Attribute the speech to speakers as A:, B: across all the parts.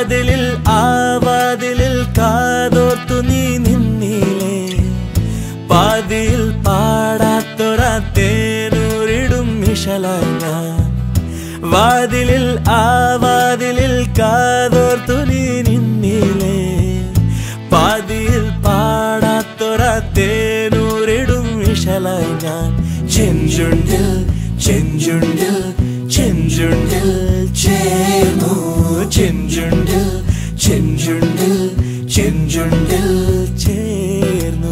A: വാതിലിൽ ആ വാതിലിൽ കാതോർത്തു നീ നിന്നിലേ പാതിയിൽ പാടാത്തൊരാ തേനൂരിടും മിഷലായി ഞാൻ വാതിലിൽ ആ വാതിലിൽ കാതോർത്തു നീ നിന്നിലേ പാതിയിൽ പാടാത്തൊരാ തേനൂരിടും വിഷലായി ഞാൻ ചെഞ്ചുണ്ടിൽ ചെഞ്ചുണ്ടിൽ ചെഞ്ചുണ്ടിൽ ചേർന്നു ചെഞ്ചുണ്ടിൽ ചെഞ്ചുണ്ടിൽ ചെഞ്ചുണ്ടിൽ ചേർന്നു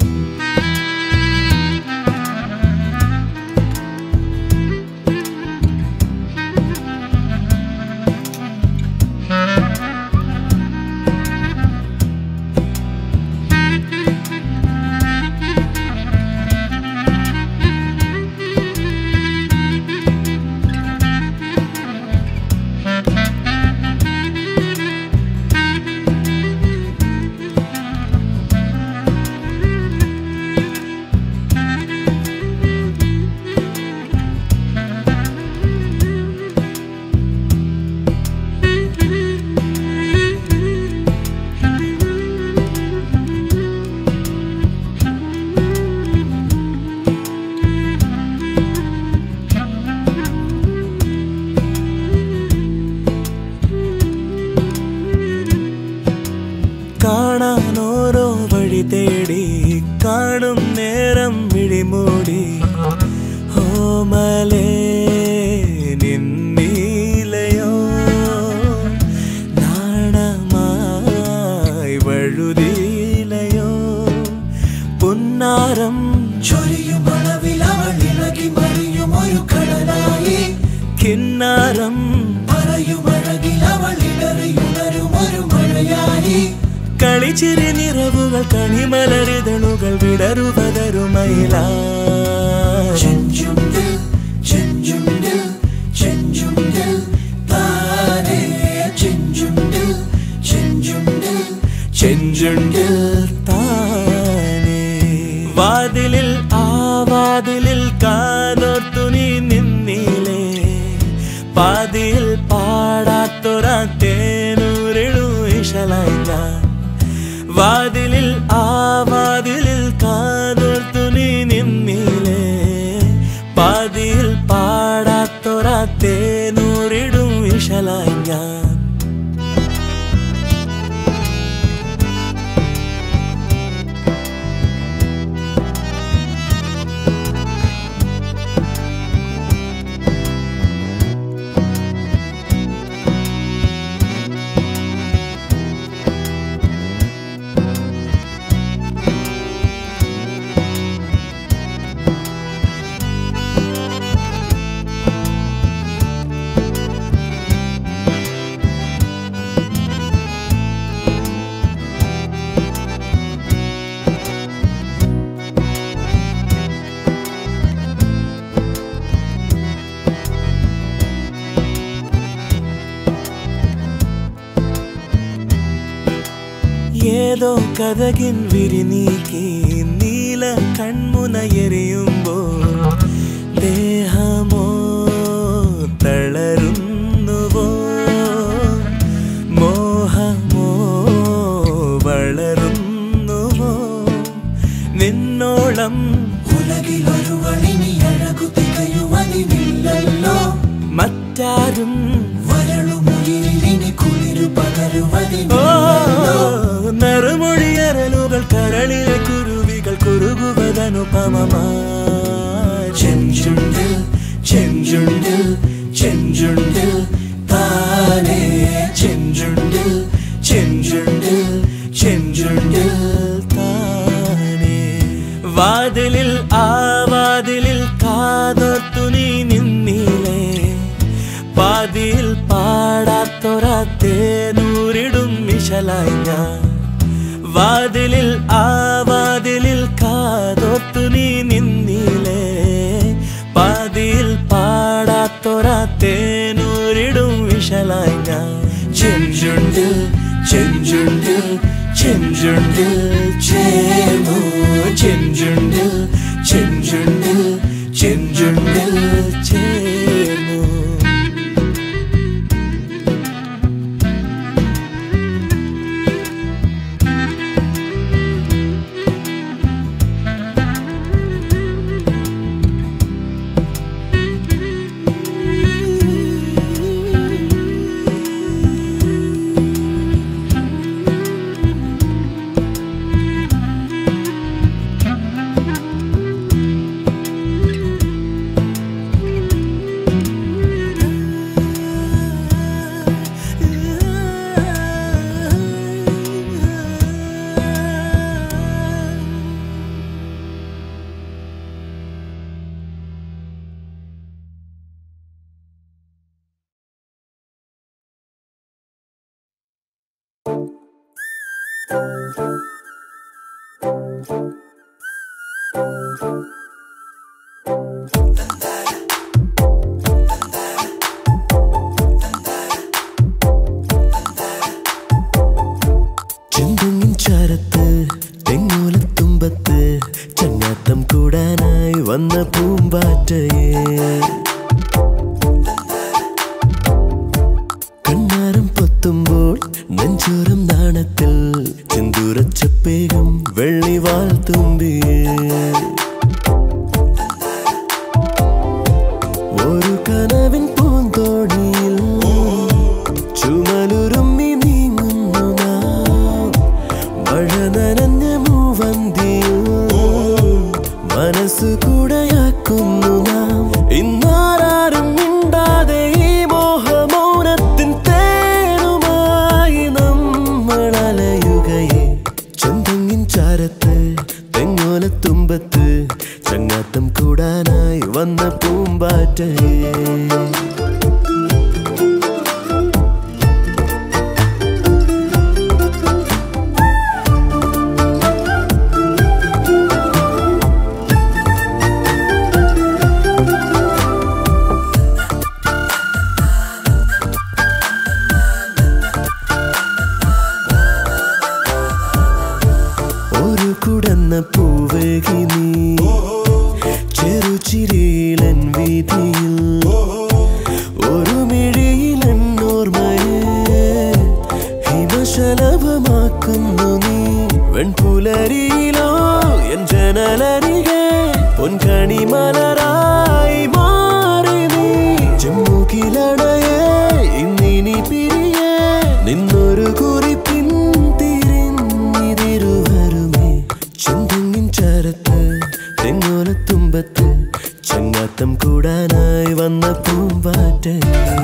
A: കാണാൻ ഓരോ വഴി തേടി കാണും നേരം വിഴിമൂടി ഓമലേ നിന്നീലയോ നാണമായി വഴുതിയിലയോ പുന്നാരം
B: ചൊരിയും അളവിൽ അവൾ ഇളകി മറിയും ഒരു കടലായി
A: കിന്നാരം
B: പറയും അഴകിൽ അവൾ ഇടറിയുണരും ഒരു മഴയായി
A: കളിച്ചിരി നിറവുകൾ കണിമലരിതളുകൾ വിടരുപതരുമയില
B: ചെഞ്ചുണ്ടിൽ ചെഞ്ചുണ്ടിൽ ചെഞ്ചുണ്ടിൽ താനേ ചെഞ്ചുണ്ടിൽ ചെഞ്ചുണ്ടിൽ
A: ചെഞ്ചുണ്ടിൽ താനേ വാതിലിൽ ആ വാതിലിൽ കാതോർത്തു നീ നിന്നിലേ പാതിയിൽ പാടാത്തൊരാ തേനൂരിടു ഇഷലായി ഞാൻ വാതിലിൽ ആ വാതിലിൽ കാതോർത്തു നീ നിന്നിലേ പാതിയിൽ പാടാത്തൊരാ തേനൂരിടും ഇഷലായി ഞാൻ ഏതോ കഥകിൻ വിരിനീക്കി നീല കൺമുനയെറിയുമ്പോൾ ദേഹമോ തളരുന്നുവോ മോഹമോ വളരുന്നുവോ നിന്നോളം
B: ഉലകിലൊരുവളിനി അഴകു തികയുവതിനില്ലല്ലോ
A: മറ്റാരും
B: വരളുമുയിലിനി കുളിരു
A: ഓ
B: പകരുവതിനില്ലല്ലോ
A: നറുമൊഴിയരലുകൾ കരളിലെ കുരുവികൾ കുറുകുവതനുപമമാ
B: ചെഞ്ചുണ്ടിൽ ചെഞ്ചുണ്ടിൽ ചെഞ്ചുണ്ടിൽ താനേ ചെഞ്ചുണ്ടിൽ ചെഞ്ചുണ്ടിൽ ചെഞ്ചുണ്ടിൽ
A: താനേ വാതിലിൽ ആ വാതിലിൽ കാതോർത്തു നീ നിന്നിലേ പാതിയിൽ പാടാത്തൊരാ തേനൂരിടും മിഷലായി ഞാൻ വാതിലിൽ ആ വാതിലിൽ കാതോർത്തു നീ നിന്നിലേ പാതിയിൽ പാടാത്തൊരാ തേനൂരിടും വിഷലായി ഞാൻ ചെഞ്ചുണ്ടിൽ ചെഞ്ചുണ്ടിൽ ചെഞ്ചുണ്ടിൽ ചേർന്നു ചെഞ്ചുണ്ടിൽ ചെഞ്ചുണ്ടിൽ ചെഞ്ചുണ്ടിൽ ചേർന്നു കനവിൻ പൂന്തോണിയിൽ ചുമലുരുമ്മി നീങ്ങുന്നു നാം മഴ നനഞ്ഞ മൂവന്തിയിൽ മനസ്സു കൂടെയാക്കുന്നു നാം ഇന്നാരും മിണ്ടാതെ ഈ മോഹമൗനത്തിൻ തേനുമായി നമ്മൾ അലയുകയെ ചെന്തെങ്ങിൻ ചാരത്ത് തെങ്ങോലത്തുമ്പത്ത് ചങ്ങാത്തം കൂടാനായി വന്ന പൂമ്പാറ്റയെ ഒരു കുടന്ന പൂവേകി നീ ചെറുചിരിയിലൻ വീതിയിൽ ഒരു മിഴിയിലൻ ഓർമ്മയെ ഹിമശലഭമാക്കുന്നു നീ വെൺപുലരിയിലോ എൻ ജനലരികെ പൊൻകണി മലരായി മാറി നീ ചെമ്മുകിലടയെ ഇന്നിനി പിരിയെ നിന്നൊരു കുറിപ്പിൻ തിരിഞ്ഞിതിരുവരുമേ ചെന്തെങ്ങിൻ ചരത്ത് തെങ്ങോലത്തുമ്പത്ത് ചങ്ങാത്തം കൂടാനായി വന്ന പൂമ്പാറ്റ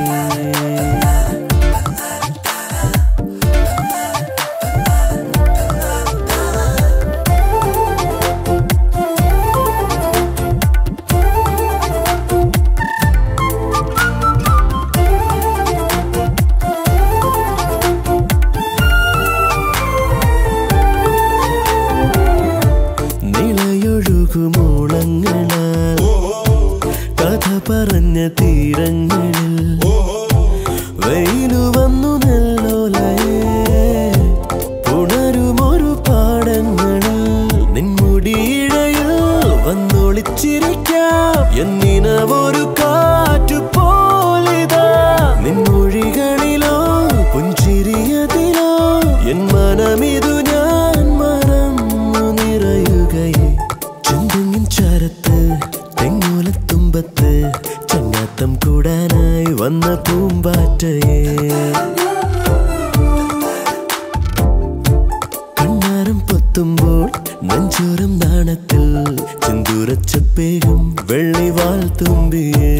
A: നിളയൊഴുകുമൂളങ്ങളാൽ കഥ പറഞ്ഞ തീരങ്ങളിൽ വെയിലു വന്നു നെല്ലോലയെ പുണരുമൊരു പാടങ്ങളിൽ നിൻമുടിയിഴയിൽ വന്നൊളിച്ചിരിക്കാം എന്നിനവൊരു കാറ്റു പോലിതാ നിൻമൊഴികളിലോ പുഞ്ചിരിയതിലോ എൻ മനമിതു ഞാൻ മറന്നു നിറയുകയെ ചെന്തെങ്ങിൻ ചാരത്ത് തെങ്ങോലത്തുമ്പത്ത് ചങ്ങാത്തം കൂടാനായി വന്ന പൂമ്പാറ്റയെ കണ്ണാരം പൊത്തുമ്പോൾ നെഞ്ചോരം നാണത്തിൽ ചെന്തുറച്ചപ്പേകും വെള്ളിവാൾ തുമ്പിയേ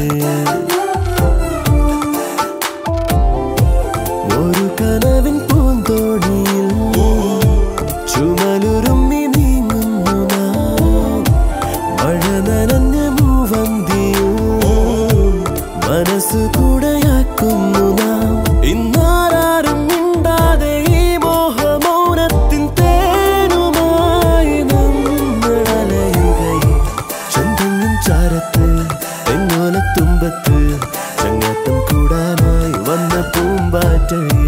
A: ഒരു കനവിൻ പൂന്തോണിയിൽ ചുമലുരുമ്മി നീങ്ങുന്നു നാം മഴ നനഞ്ഞ മൂവന്തിയിൽ മനസ്സു കൂടെയാക്കുന്നു നാം ഇന്നാരും മിണ്ടാതെ ഈ മോഹമൗനത്തിൻ തേനുമായി നമ്മൾ അലയുകയെ ചെന്തെങ്ങിൻ ചാരത്ത് തെങ്ങോലത്തുമ്പത്ത് ചങ്ങാത്തം കൂടാനായി വന്ന പൂമ്പാറ്റയെ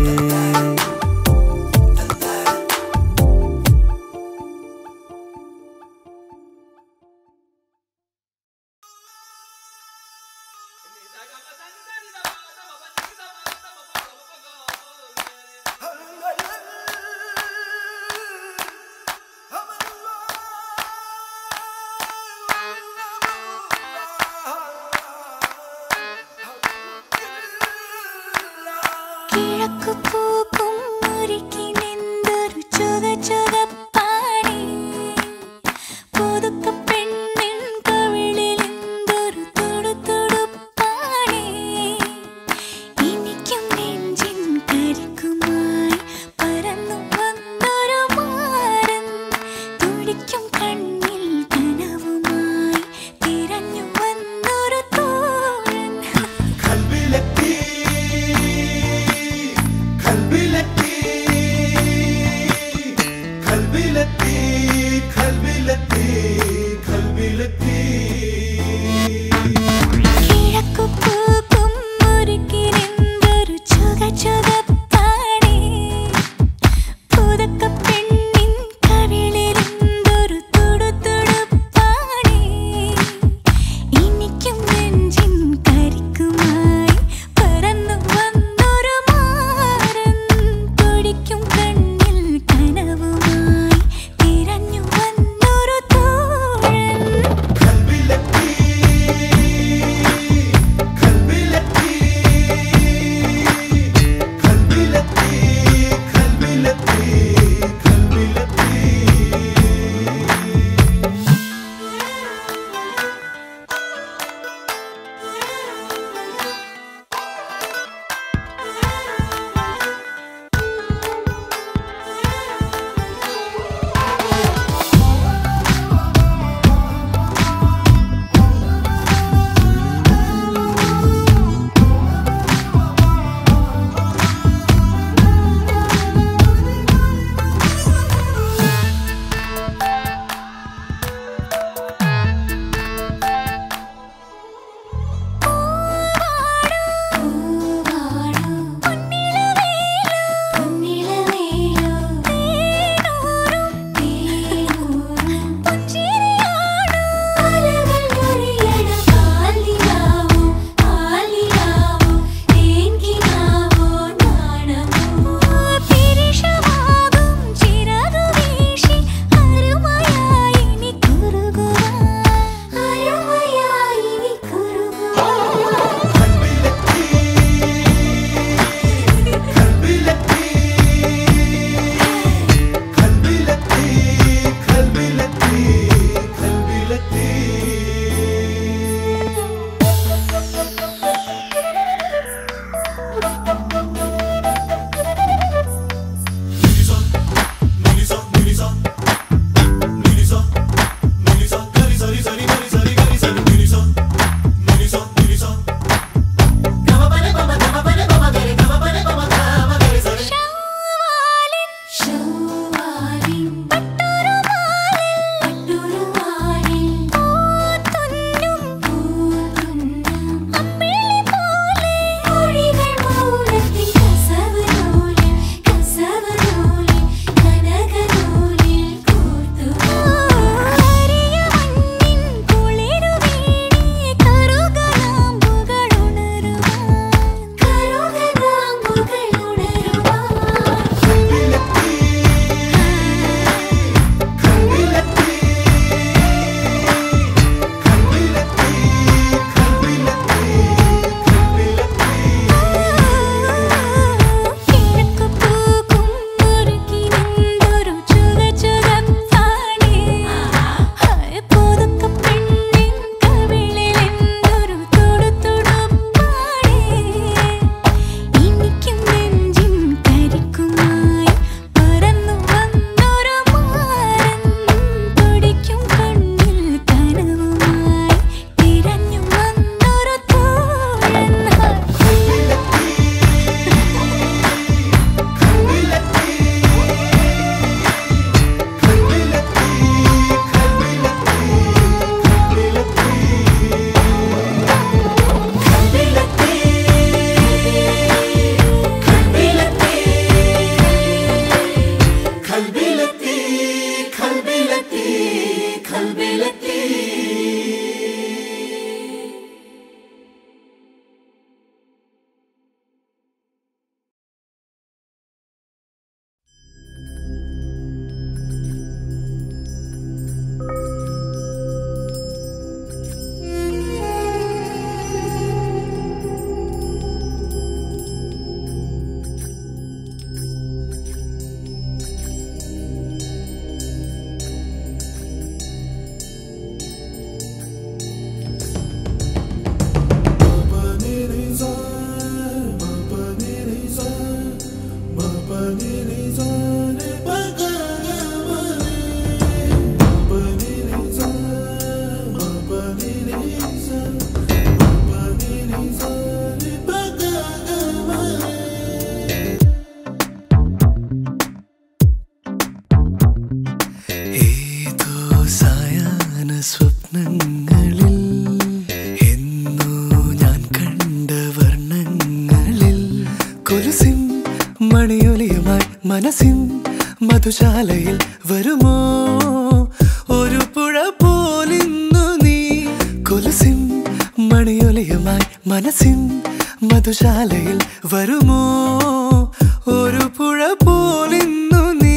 C: കിഴക്കു പൂക്കും മുറിക്കിനെന്തൊരു ചുക ചുകപ്പാണി പുതുക്ക പെണ്ണിൻ കവിളിലെന്തൊരു തുടു തുടുപ്പാണി എനിക്കും നെഞ്ചിൻ കരിക്കുമായി പറന്നു വന്നൊരു മാരൻ തുടിക്കും കണ്ണിൽ കനവുമായി തിരഞ്ഞു വന്നൊരു തോഴൻ
B: കൽബിലെത്തി കൽബിൽ
A: കൊലുസിൻ മണിയൊലിയുമായി മനസ്സിൻ മധുശാലയിൽ വരുമോ ഒരു പുഴ പോലിന്നു നീ കൊലുസിൻ മണിയൊലിയുമായി മനസ്സിൻ മധുശാലയിൽ വരുമോ ഒരു പുഴ പോലിന്നു നീ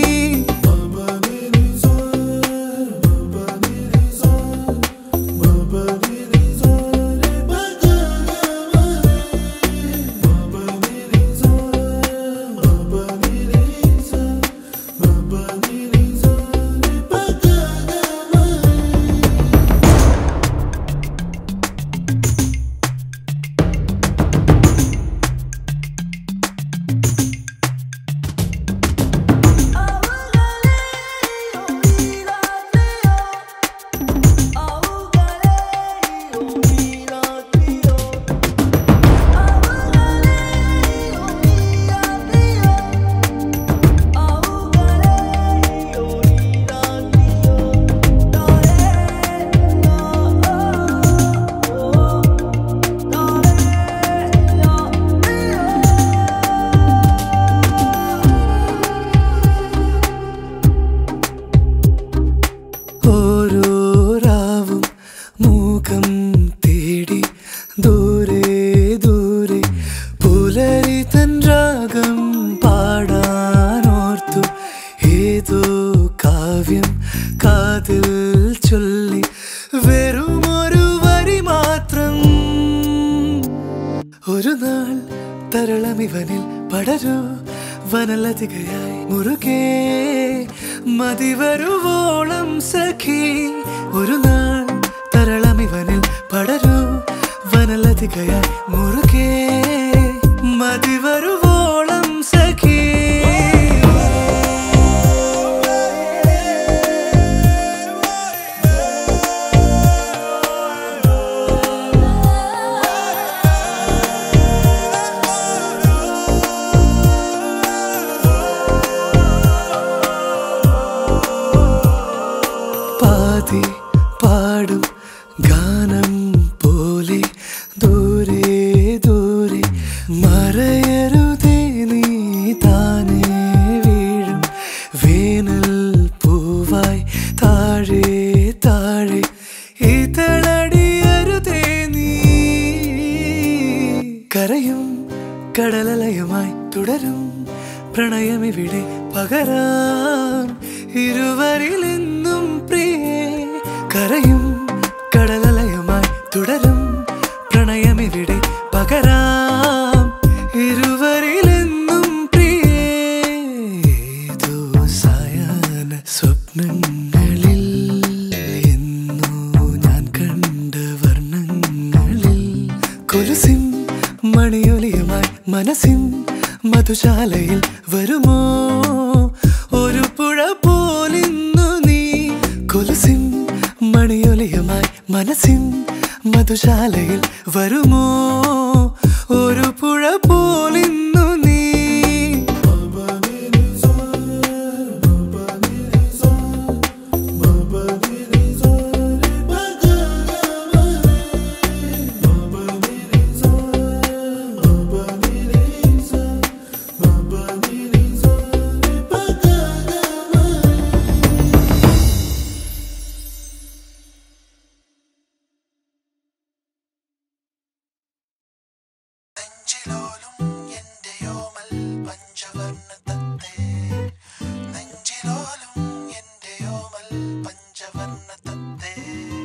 A: ഓരോ രാവും മൂകം തേടി ദൂരെ ദൂരെ പുലരി തൻ രാഗം പാടാനോർത്തു ഏതോ കാവ്യം കാതിൽ ചൊല്ലി വെറുമൊരു വരി മാത്രം ഒരു നാൾ തരളമിവനിൽ പടരൂ വനലതികയായി മുറുകെ മതിവരുവോളം സഖി ഒരു നാൾ തരളമിവനിൽ പടരൂ വനലതികയായി മുറുകെ മതിവരുവോളം സഖി പാതി പാടും ഗാനം പോലെ ദൂരെ ദൂരെ മറയരുതേ നീ താനേ വീഴും വേനൽ പൂവായി താഴെ താഴെ ഇതളടിയരുതേ നീ കരയും കടലലയുമായി തുടരും പ്രണയമിവിടെ പകരാം ഇരുവരിലെന്നും പ്രിയേ കരയും കടലലയുമായി തുടരും പ്രണയമിവിടെ പകരാം ഇരുവരിലെന്നും പ്രിയേ ഏതോ സായാഹ്ന സ്വപ്നങ്ങളിൽ എന്നോ ഞാൻ കണ്ട വർണ്ണങ്ങളിൽ കൊലുസിൻ മണിയൊലിയുമായി മനസ്സിൻ മധുശാലയിൽ വരുമോ ഒരു പുഴ പോലിന്നു നീ കൊലുസിൻ മണിയൊലിയുമായി മനസ്സിൻ മധുശാലയിൽ വരുമോ ഒരു പുഴ പോലിന്നു നീ
B: നെഞ്ചിലോലും എന്റെയോമൽ പഞ്ചവർണ്ണ തത്തേ നെഞ്ചിലോലും എന്റെയോമൽ പഞ്ചവർണ്ണ തത്തേ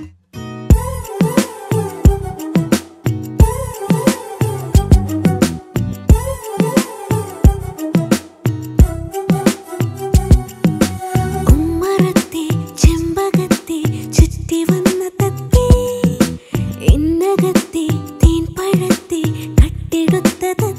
C: ഉമ്മറത്തെ ചെമ്പകത്തെ ചുറ്റി വന്ന തത്തേ എന്നകത്തെ തേൻപഴത്തെ കട്ടെടുത്ത തത്തേ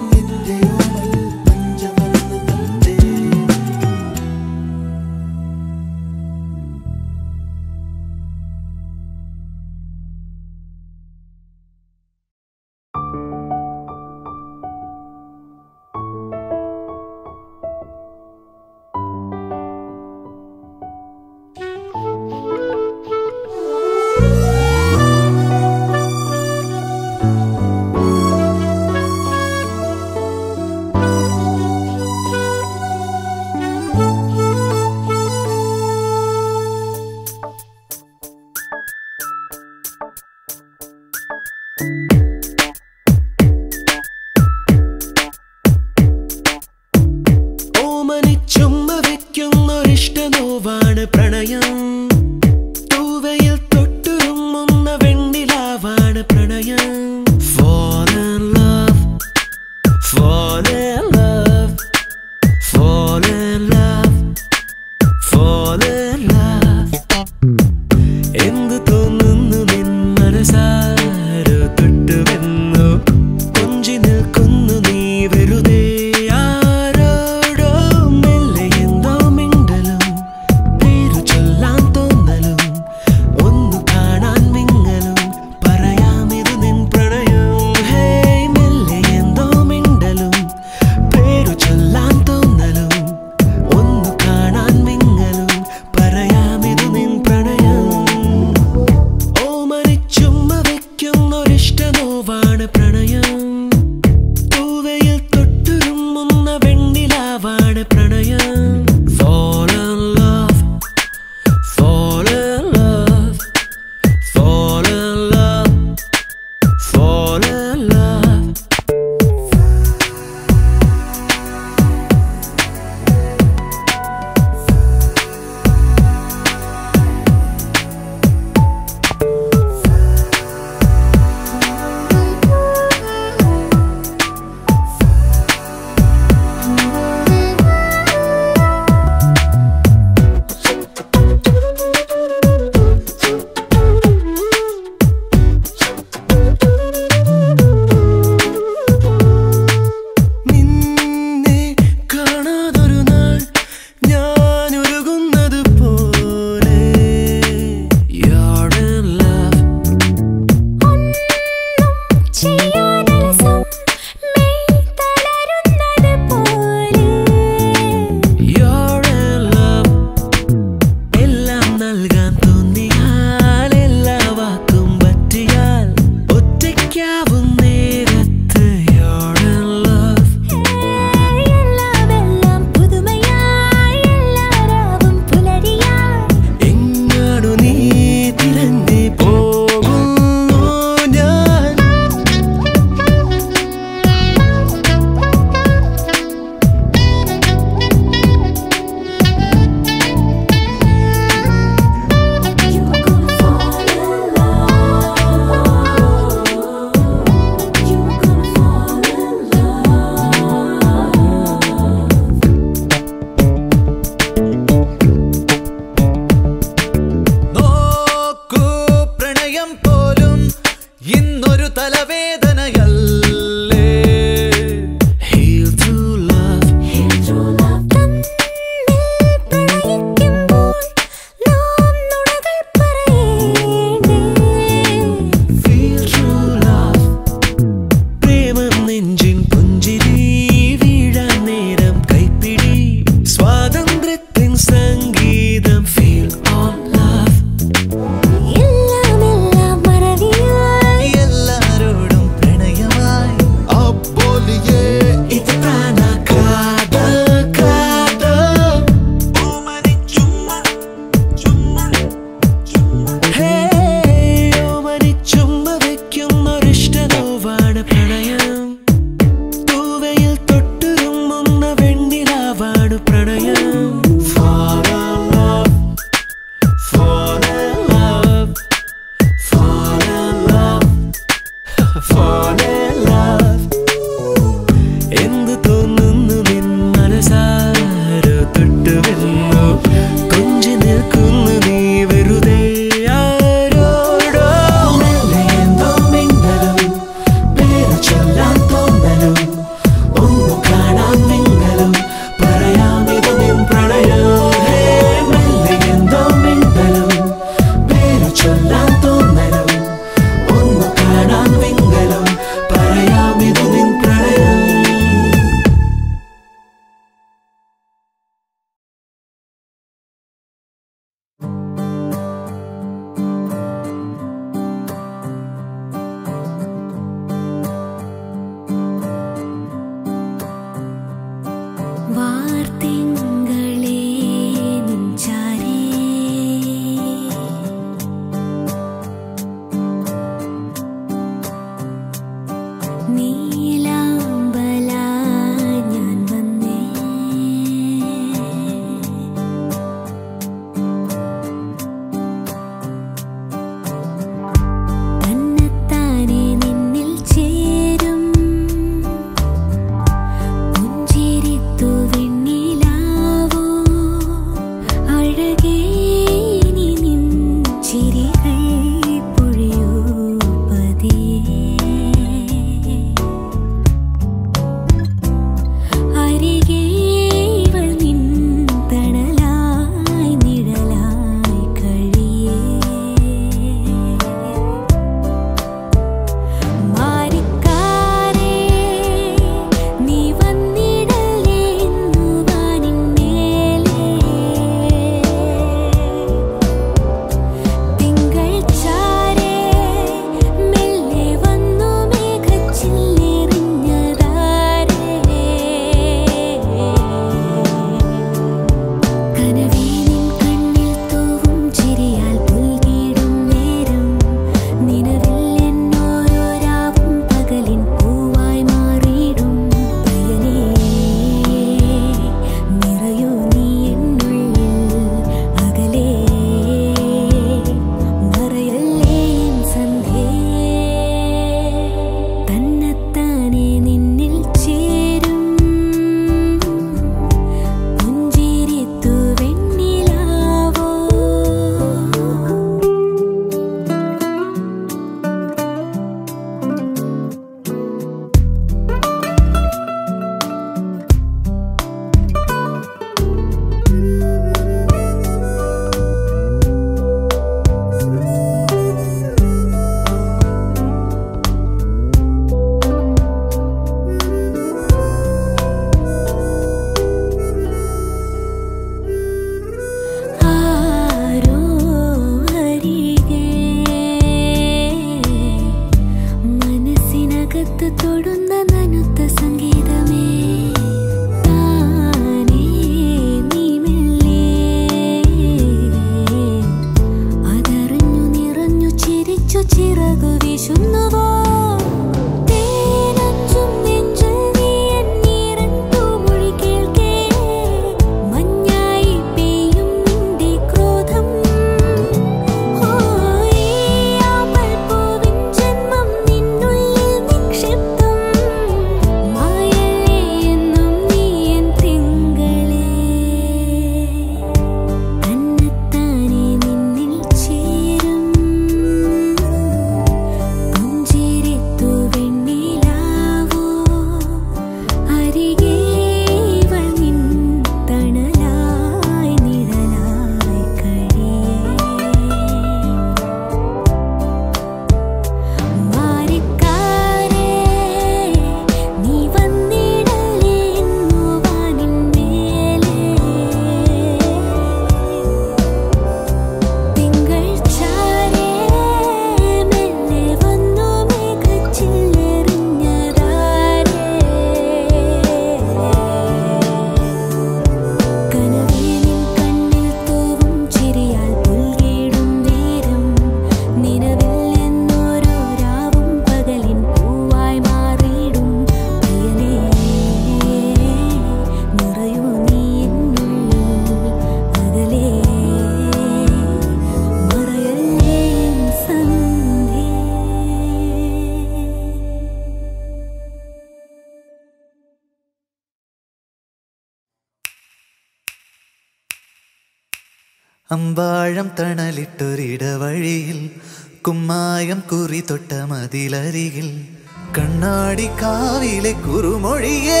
A: അമ്പാഴം തണലിട്ടൊരിടവഴിയിൽ കുമ്മായം കുറി തൊട്ട മതിലരികിൽ കണ്ണാടി കാവിലെ കുറുമൊഴിയേ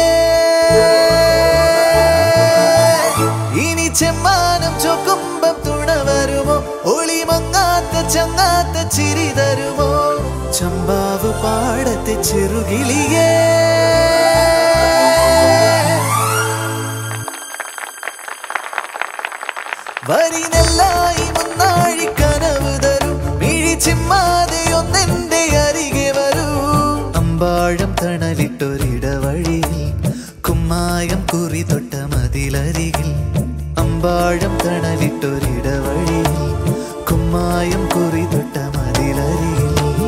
A: ഇനി ചെമ്മാനം ചൊക്കുമ്പം തുണ വരുമോ ഒളിമങ്ങാത്ത ചങ്ങാത്ത ചിരി തരുമോ ചമ്പാവ് പാടത്തെ ചെറുകിളിയേ വരി നെല്ലായി മുന്നാഴി കനവ് തരും മിഴി ചിമ്മാതെ ഒന്നെന്റെ അരികെ വരൂ അമ്പാഴം തണലിട്ടൊരിടവഴിയിൽ കുമ്മായം കുറി തൊട്ട മതിലരികിൽ അമ്പാഴം തണലിട്ടൊരിടവഴിയിൽ കുമ്മായം കുറി തൊട്ട മതിലരികിൽ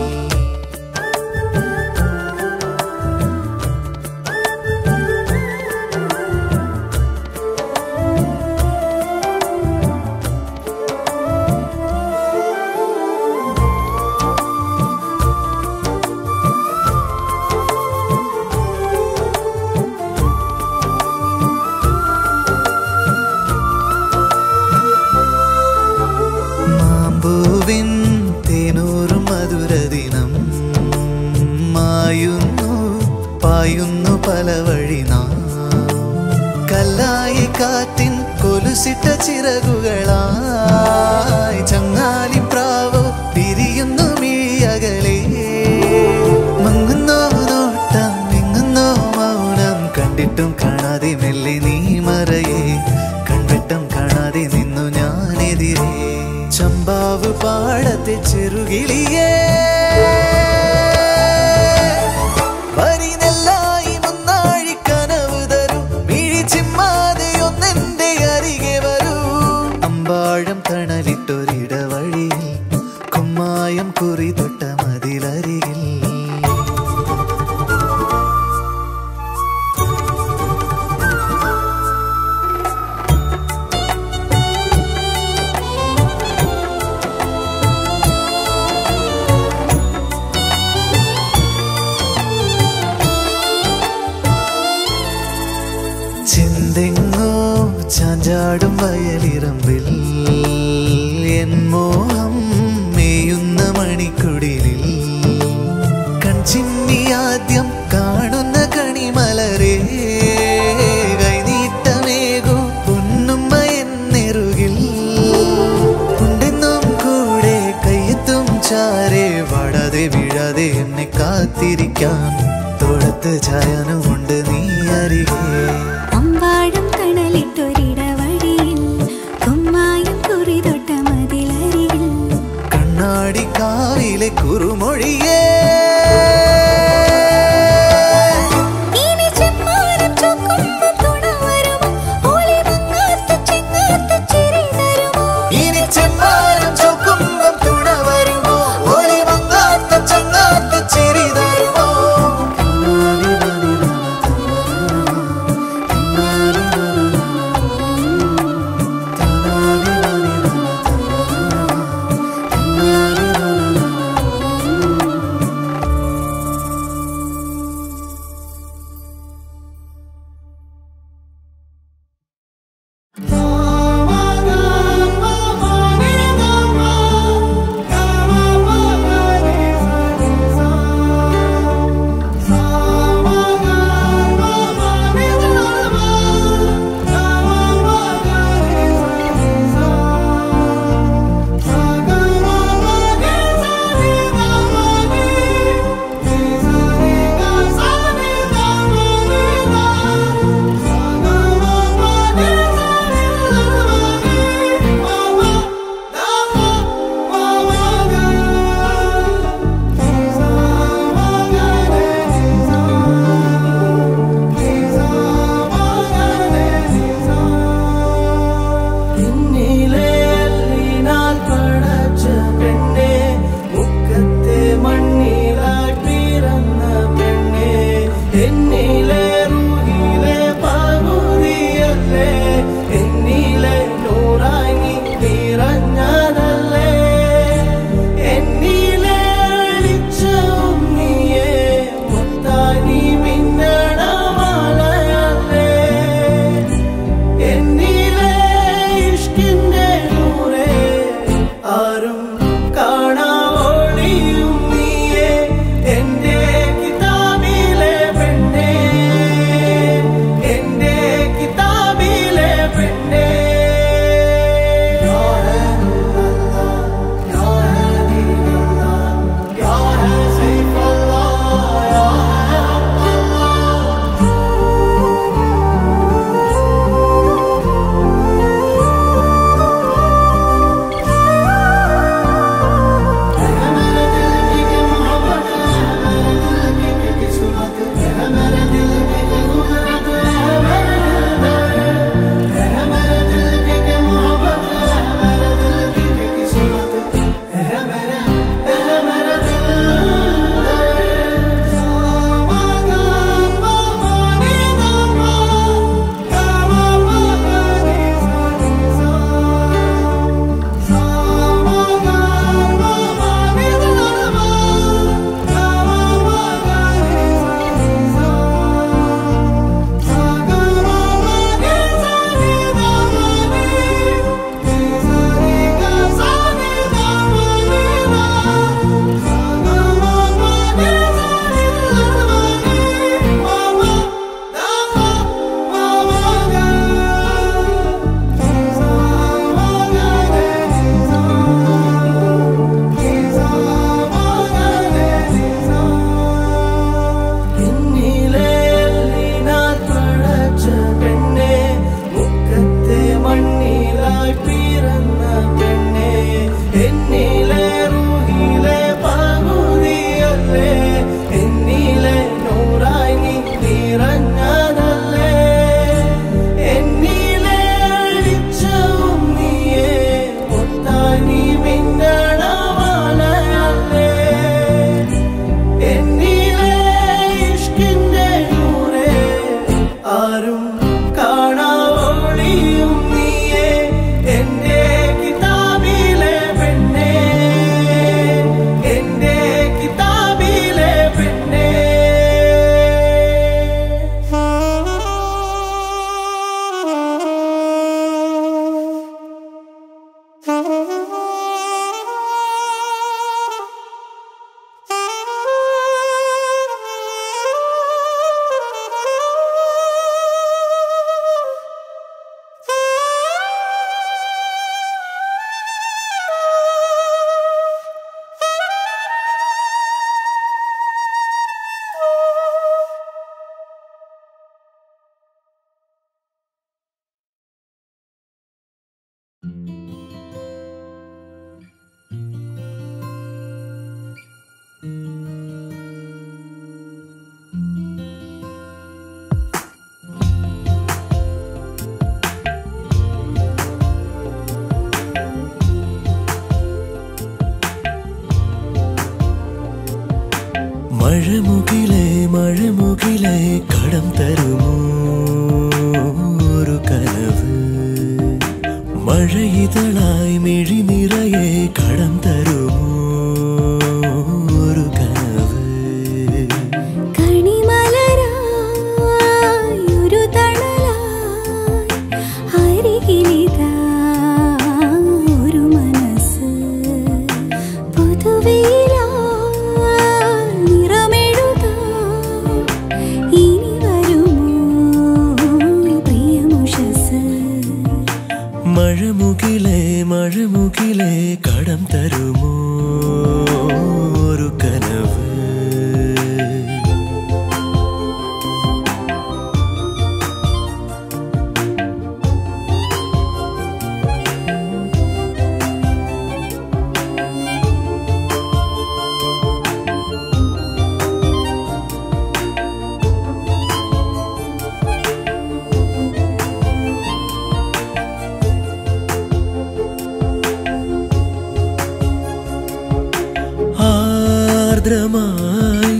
A: മാമ്പൂവിൻ തേനൂറും മധുരദിനം മായുന്നു പായുന്നു പല വഴി നാം കല്ലായി കാറ്റിൻ കൊലുസിട്ട ചിറകുകളായി ചങ്ങാലി പ്രാവോ പിരിയുന്നു മിഴിയകലേ മങ്ങുന്നോ നോട്ടം വിങ്ങുന്നോ മൗനം കണ്ടിട്ടും കാണാതെ മെല്ലെ നീ മറയേ കൺവെട്ടം കാണാതെ നിന്നു ഞാനെതിരെ ചമ്പാവ് പാടത്തെ ചെറുകിളിയേ വരി നെല്ലായി മുന്നാഴി കനവ് തരും മിഴി ചിമ്മാതെ ഒന്നെന്റെ അരികെ വരൂ അമ്പാഴം തണലിട്ടൊരിടവഴിയിൽ കുമ്മായം കുറി തൊട്ട മതിലരികിൽ ചിന്തെങ്ങോ ചാഞ്ചാടും വയലിറമ്പിൽ എൻ മോഹം മേയുന്ന മണിക്കുടിലിൽ കൺചിമ്മി ആദ്യം കാണുന്ന കണിമലരേ കൈനീട്ടമേകൂ പൊന്നുമ്മ എന്നെറുകിൽ ഉണ്ടെന്നും കൂടെ കയ്യെത്തും ചാരെ വാടാതെ വീഴാതെ എന്നെ കാത്തിരിക്കാൻ തോളത്ത് ചായനുമുണ്ട് നീ അരികെ
C: അമ്പാടും തണലിട്ടൊരിടവഴിയിൽ കുമ്മായം കുറി തൊട്ട മതിലരികിൽ
A: കണ്ണാടി കാവിലെ കുറുമൊഴിയേ
C: ഇനി ചെമ്മാനം ചൊക്കുമ്പം തുണ വരുമോ ഒളിമങ്ങാത്ത ചെങ്ങാത്ത ചിരി തരുമോ
A: ഇനി ചെമ്മാനം ചൊക്കുമ്പം തുണ വരുമോ ഒളിമങ്ങാത്ത ചങ്ങാത്ത ചിരി തരുമോ
D: മഴമുകിലെ മഴമുകിലെ കടം തരുമോ ഒരു കനവ് മഴയിതളായി മിഴി നിറയെ കടം തരുമോ ഒരു കനവ്
C: കണിമലരായി ഒരു തണലായി അരികിലിതാ ഒരു മനസ്സ് പുതുവെയിലായി നിറമെഴുതാൻ ഇനി വരുമോ പ്രിയമുഷസ്
D: മഴമുകിലെ മഴമുകിലെ കടം തരുമോ ഒരു കനവ് ആർദ്രമായി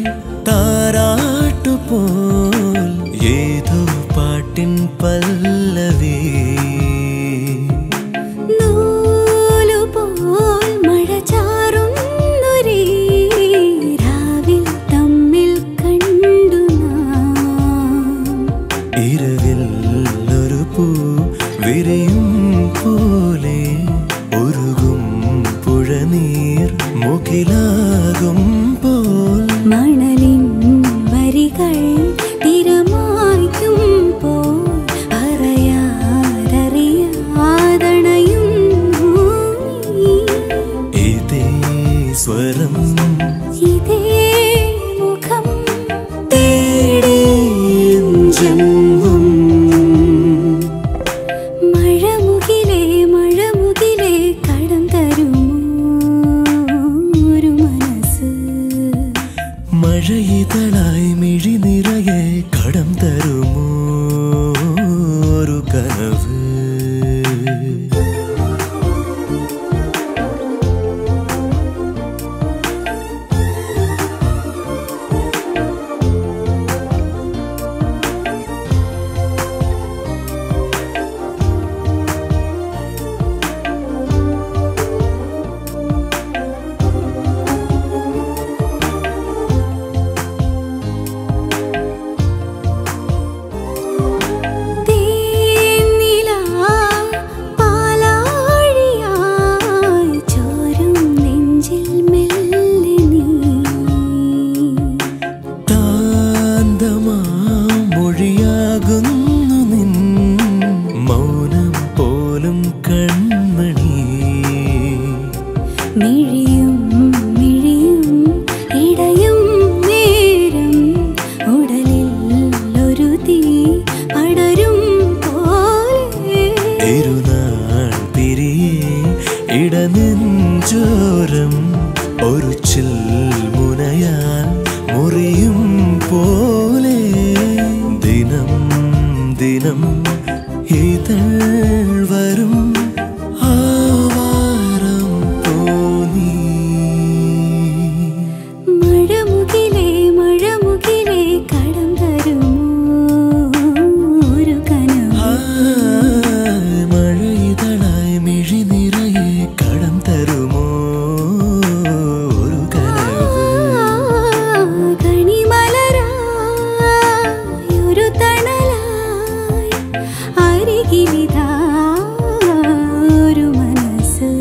D: താരാട്ടുപോൽ ഏതോ പാട്ടിൻ പല്ലവി
C: നൂലുപോൽ മഴ ചാറുന്നൊരേ രാവിൽ തമ്മിൽ കണ്ടു നാം
D: ഇരവിൽ ഒരു പൂ വിരിയും പോലെ ഒരുകും പുഴനീർ മുകിലാകും പോൽ
C: മണലിൻ വരികൾ തിരമായ്ക്കും പോൽ അറിയാതറിയാതണയും നീ.
D: ഇതേ സ്വരം
C: ഇതേ മുഖം
D: തേടി എൻ ജന്മം
C: മഴമുകിലേ മഴമുകിലേ കടം തരുമോ ഒരു മനസ്സ്
D: മഴയിതളായി മിഴി നിറയെ കടം തരുമോ ഒരു കനവ്
C: തേന്നിലാ പാലാഴിയായി ചോരും നെഞ്ചിൽ മെല്ലെ നീ
D: താന്തമാം മൊഴിയാകുന്നു നിൻ മൗനം പോലും കൺമണി
C: മിഴിയും മിഴിയും ഇടയും നേരം ഉടലിൽ ഒരു തീ പടരും പോലെ
D: ഇരുനാൾ പിരിയെ ഇടനെഞ്ചോരം ഒരു ചിൽമുനയാൽ മുറിയും പോലെ ദിനം ദിനം ഇതൾ വരും ആവാരം തോന്നി
C: മഴമുകിലേ മഴമുകിലേ കടം തരുമോ ഒരു കനവ്
D: മഴയിതളായി മിഴി നിറയെ കടം തരുമോ ഒരു കനവ്
C: കണിമലരായി ഒരു തണലായി അരികിലിതാ ഒരു മനസ്സ്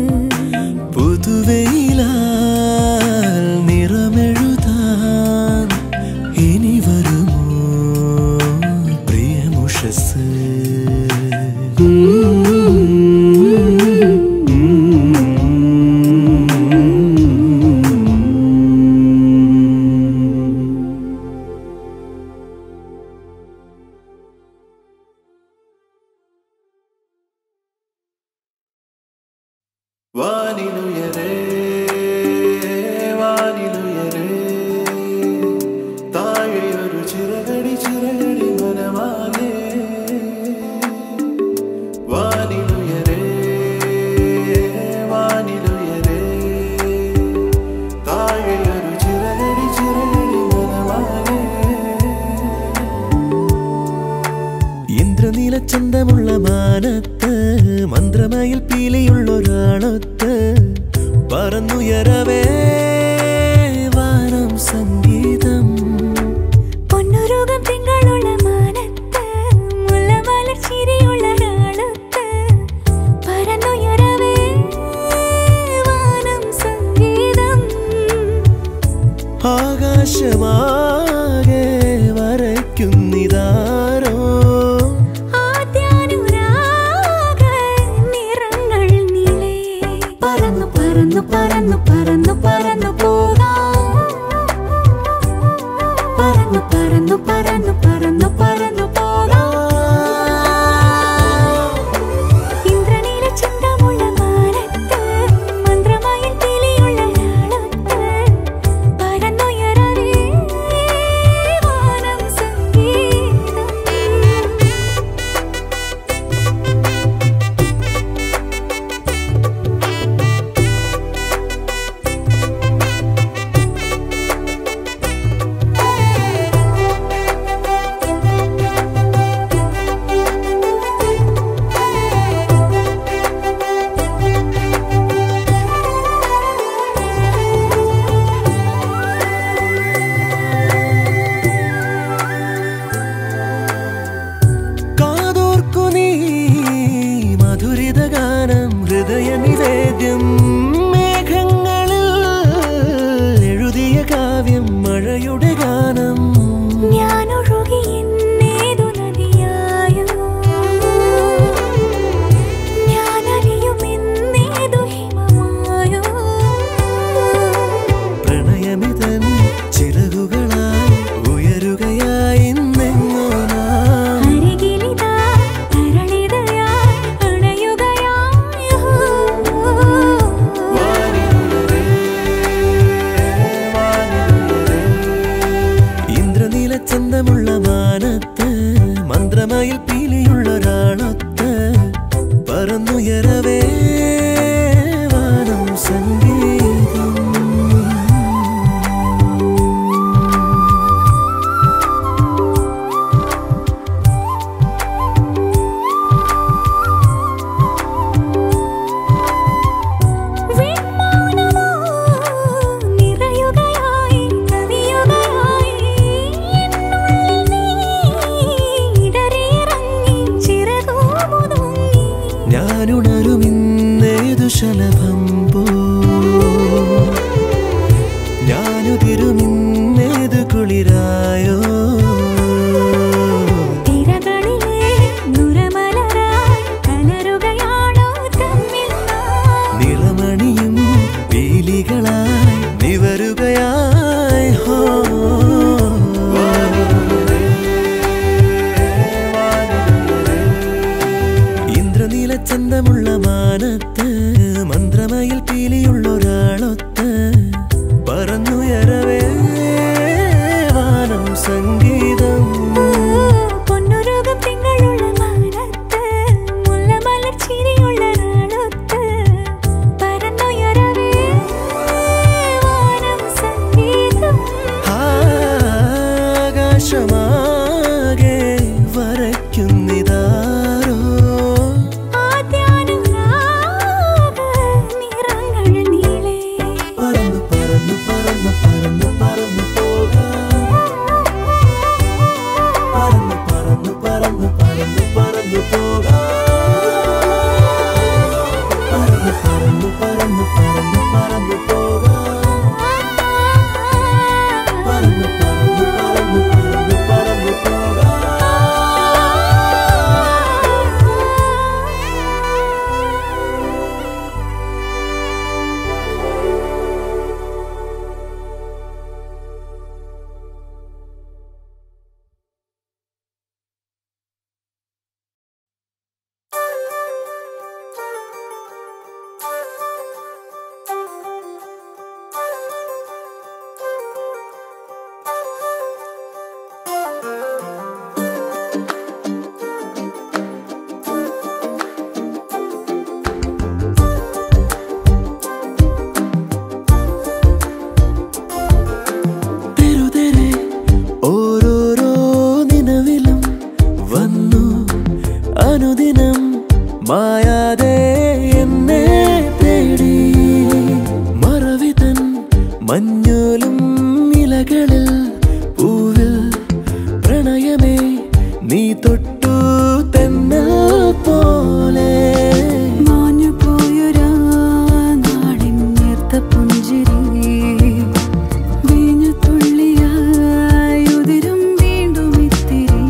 D: പുതുവെയിലാൽ നിറമെഴുതാൻ ഇനി വരുമോ പ്രിയമുഷസ്
A: വാനിലുയരേ വാനിലുയരേ താഴെയൊരു ചിറകടി ചിറകടി മനമാകെ വാനിലുയരേ വാനിലുയരേ താഴെയൊരു ചിറകടി ചിറകടി
D: മന്ത്രമയിൽ പീലിയുള്ളൊരാളൊത്ത് പറന്നുയരവേ വാനം സംഗീതം
C: പൊന്നുരുകം തിങ്കളുള്ള മാനത്ത് മുല്ലമലർ ചിരിയുള്ള ഒരാളത്ത് പരന്നുയരവേ വാനം സംഗീതം
D: ആകാശമാകെ വരയ്ക്കുന്നിതാരോ
C: ആദ്യാനുരാഗ നിറങ്ങൾ നീളേ പറന്നു പറന്നു പറന്നു പറന്നു പറന്നു പോകാം പറന്നു പറന്നു പറന്നു പറന്നു പറന്നു പോകാം ഇന്ദ്രനീല ചിന്തമുള്ള മാനത്ത് മന്ത്രമയിൽ കിളിയുള്ള ഒരാളത്ത് പരന്നുയരവേ വാനം സംഗീതം
D: കാതോർക്കു നീ മധുരിത ഗാനം ഹൃദയ നിവേദ്യം മേഘങ്ങളിൽ എഴുതിയ കാവ്യം മഴയുടെ ഗാനം
C: ഞാനൊഴുകി എന്നേതു നദിയായോ ഞാനലിയും എന്നേതു ഹിമമായോ
D: പ്രണയമിതൻ ചിറകുകളായി ഉയരുകയായി ഇന്നെങ്ങോ നാം.
C: അരികിലിതാ തരളിതയായി അണയുകയായോ
D: ഇന്ദ്രനീല ചന്തമുള്ള മാനത്ത് മന്ത്രമയിൽ പീലിയുള്ളൊരാളൊത്ത് പറന്നുയരവേ വാനം സംഗീതം
C: വിൺമൗനമോ നിറയുകയായി കവിയുകയായി എന്നുള്ളിൽ നീ ഇടറിയിറങ്ങി ചിറകുമുതുങ്ങി
D: ഞാനുണരുമിന്നേതു ശലഭം പോ ഞാനുതിരുമിന്നേതു കുളിരായോ
C: തിരകളിലെ നുരമലരായി കലരുകയാണോ തമ്മിൽ നാം?
D: നിറമണിയും പീലികളായി നിവരുകയായി ഹോ ഇന്ദ്രനീല ചന്തമുള്ള മാനത്ത് മന്ത്രമയിൽ പീലിയുള്ളൊരാളൊത്ത് പറന്നുയരവേ വാനം സംഗീതം
C: പൊന്നുരുകം തിങ്കളുള്ള മാനത്ത് മുല്ലമലർ ചിരിയുള്ള നാളൊത്ത് പരന്നുയരവേ വാനം സംഗീതം
D: ആകാശമാകെ വരയ്ക്കുന്നിതാരോ
C: ആദ്യാനുരാഗ നിറങ്ങൾ നീ
D: മായാതെ എന്നെ തേടി മറവിതൻ മഞ്ഞോലും ഇലകളിൽ പൂവിൽ പ്രണയമേ നീ തൊട്ടു തെന്നൽ പോലെ
C: മാഞ്ഞു പോയൊരാ നാടിൻ നേർത്ത പുഞ്ചിരി വീഞ്ഞു തുള്ളിയായി ഉതിരും വീണ്ടും ഇത്തിരി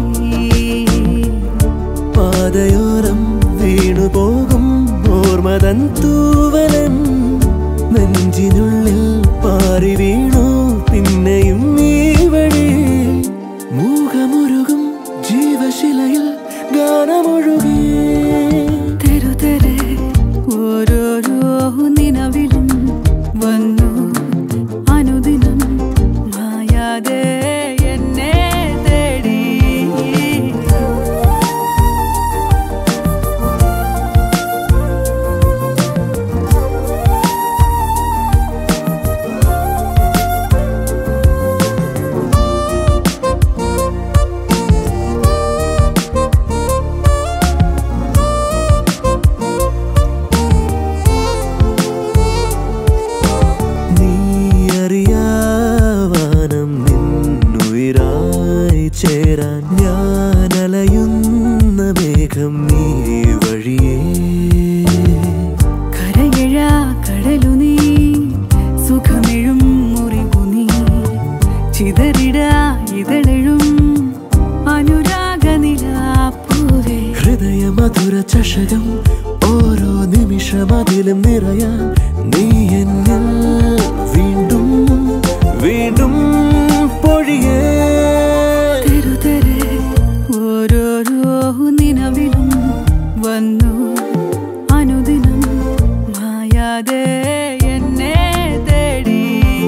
D: പാതയോരം വീണു പോകും ഓർമ്മതൻ തൂവലൻ നെഞ്ചിനുള്ളിൽ പാറി വീണു പിന്നെയും ഈ വഴി മൂകമുരുകും ജീവശിലയിൽ ഗാനമൊഴുകി
C: തെരുതെരെ ഓരോരോ നിലവിലും വന്നു അനുദിനം മായാതെ എന്നെ തേടി
D: നീ അറിയാവാനം നിന്നുയിരായി ചേരാൻ ഞാൻ അലയുന്ന മേഘം നീ വഴിയേ
C: കരയഴ കടലു നീ സുഖമെഴും മുറിവു നീ ചിതറിട ഇതളെഴും അനുരാഗ നിലാപ്പൂവേ
D: ഹൃദയ മധുര ചഷകം ഓരോ നിമിഷം അതിലും നിറയാൻ നീ എന്നിൽ വീണ്ടും വീണ്ടും പൊഴിയേ
C: തെരുതെരെ ഓരോരോ നിലവിലും വന്നു അനുദിനം മായാതെ എന്നെ തേടി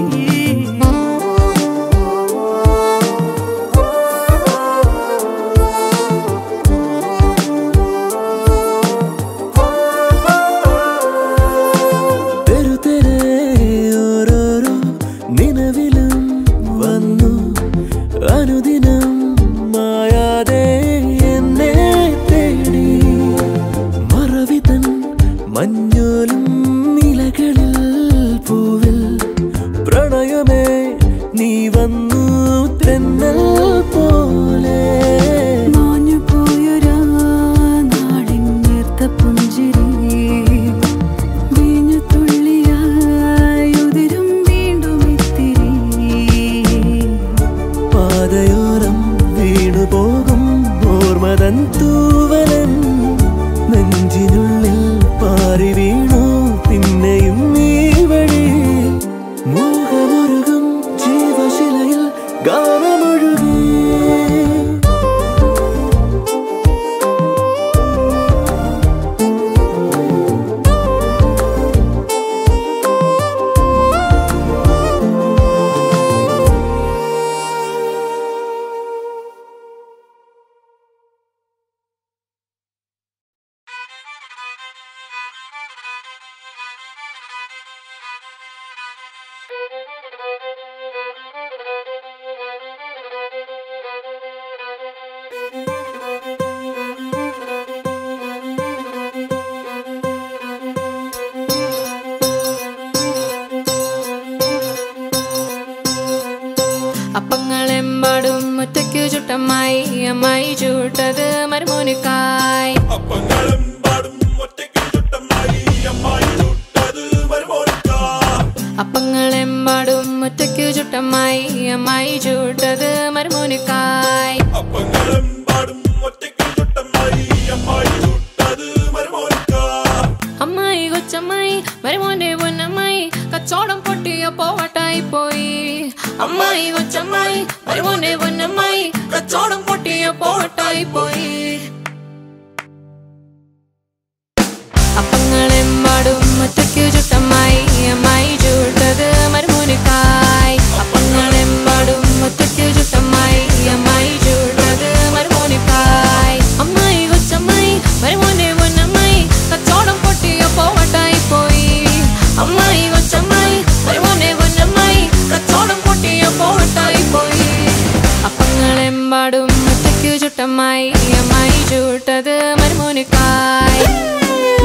D: തെരുതെരെ ഓരോരോ നിലവിലും വന്നു അനുദിനം മായാതെ എന്നെ തേടി മറവിതൻ മഞ്ഞോലും ഇലകളിൽ പൂവിൽ പ്രണയമേ നീ വന്നു തെന്നൽ പോലെ
C: മാഞ്ഞു പോയൊരാ നാടിൻ നേർത്ത പുഞ്ചിരി വീഞ്ഞു തുള്ളിയായി ഉതിരും വീണ്ടും ഇത്തിരി
D: പാതയോരം വീണു പോകും ഓർമ്മതൻ തൂവലൻ നെഞ്ചിനുള്ളിൽ പാറി വീണു പിന്നെയും ഈ വഴി മൂകമുരുകും ജീവശിലയിൽ ഗാനമൊഴുകി
E: അപ്പങ്ങളെമ്പാടും മുറ്റയ്ക്കു ചുട്ടമ്മായി അമ്മായി ചൂട്ടത് മരുമോനിക്കായി അപ്പങ്ങളെമ്പാടും മുറ്റയ്ക്കു ചുട്ടമ്മായി അമ്മായി ചൂട്ടത് മരുമോനിക്കായി അമ്മായി കൊച്ചമ്മായി മരുമോന്റെ പൊന്നമ്മായി കച്ചോടം പൊട്ടിയ പോവട്ടായി പോയി അമ്മായി കൊച്ചമ്മായി മരുമോന്റെ പൊന്നമ്മായി കച്ചോടം പൊട്ടിയ പോവട്ടായി പോയി അപ്പങ്ങളെമ്പാടും മുറ്റയ്ക്കു ചുട്ടമ്മായി അമ്മായി ചൂട്ടത് മരുമോനിക്കായി അപ്പങ്ങളെമ്പാടും മുറ്റയ്ക്കു ചുട്ടമ്മായി അമ്മായി ചൂട്ടത് മരുമോനിക്കായി അമ്മായി കൊച്ചമ്മായി മരുമോന്റെ പൊന്നമ്മായി കച്ചോടം പൊട്ടിയ പോവട്ടായി പോയി അമ്മായി കൊച്ചമ്മായി മരുമോന്റെ പൊന്നമ്മായി കച്ചോടം പൊട്ടിയ പോവട്ടായി പോയി അപ്പങ്ങളെമ്പാടും മുറ്റയ്ക്കു ചുട്ടമ്മായി അമ്മായി ചൂട്ടത് മരുമോനിക്കായി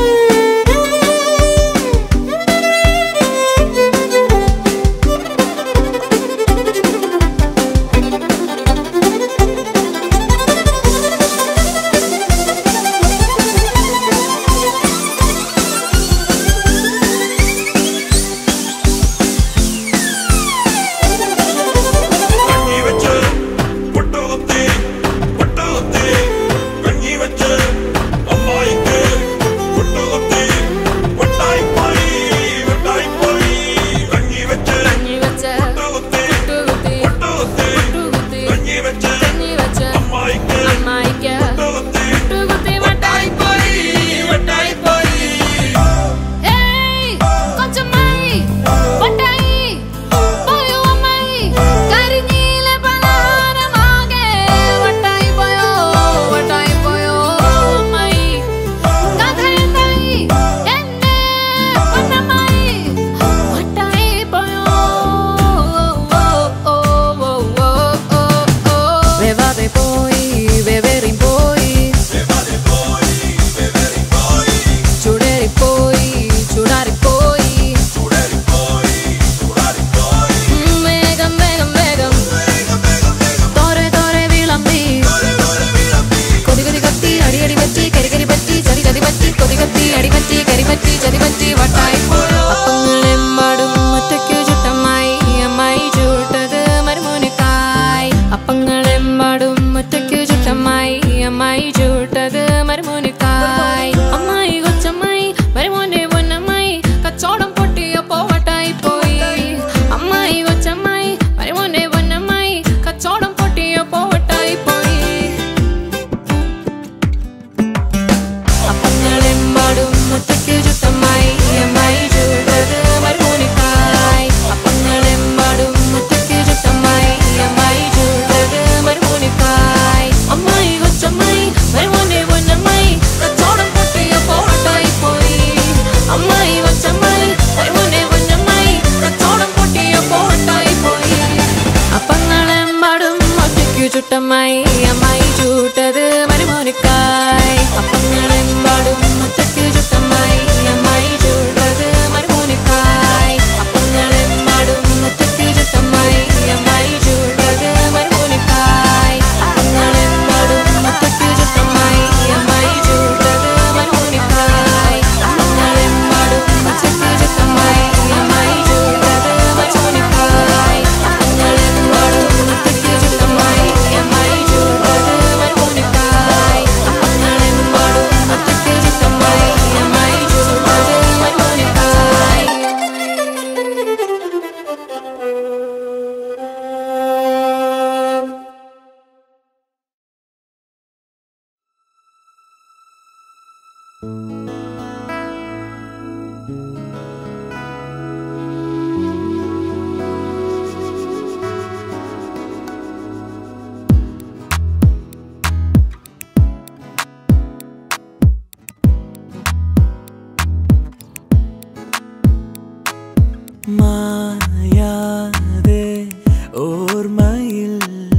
D: മായാതെ ഓർമ്മയിൽ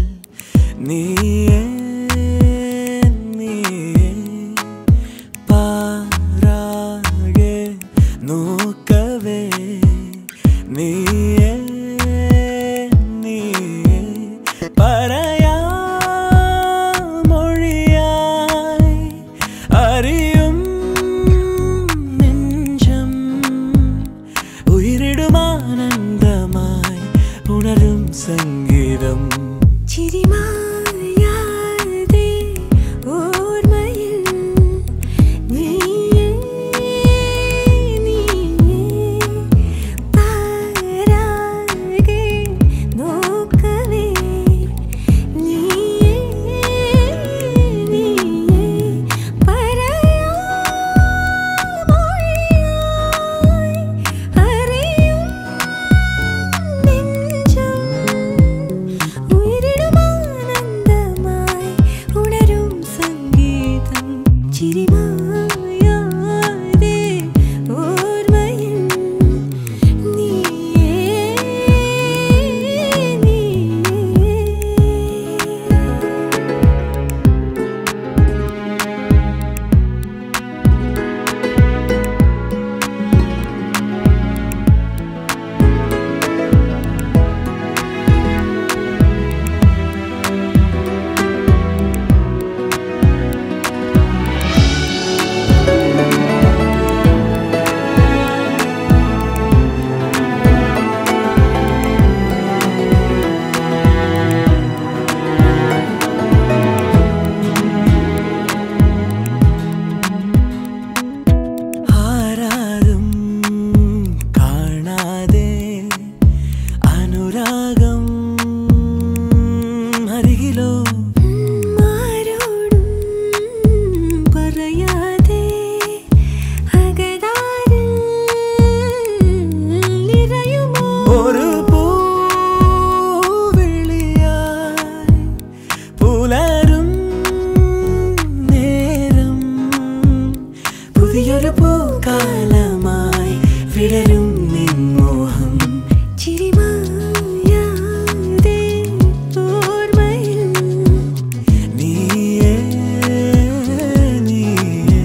D: നീയേ നീയേ പാരാകെ നോക്കവേ നീയേ നീയേ പറയാമൊഴിയായി അറിയും നെഞ്ചം ഉയരിടുമാനന്ദമായി ഉണരും സംഗീതം
C: ചിരിമായാതെ ഓർമ്മയിൽ നീയേ നീയേ പാരാകെ നോക്കവേ നീയേ നീയേ പറയാമൊഴിയായി അറിയും നെഞ്ചം ഉയരിടുമാനന്ദമായി ഉണരും സംഗീതം ചിരിമായാതെ ഓർമ്മയിൽ നീയേ നീയേ
D: ആരാരും കാണാതെ അനുരാഗം അരികിലോ
C: ആരോടും പറയാതെ അകതാരിൽ നിറയുമോ
D: ഒരു പൂവിളിയായി പുലരും നേരം പുതിയൊരു പൂക്കാലമായി വിടരും നിൻമോഹം
C: ചിരിമായാതെ ഓർമ്മയിൽ
D: നീയേ നീയേ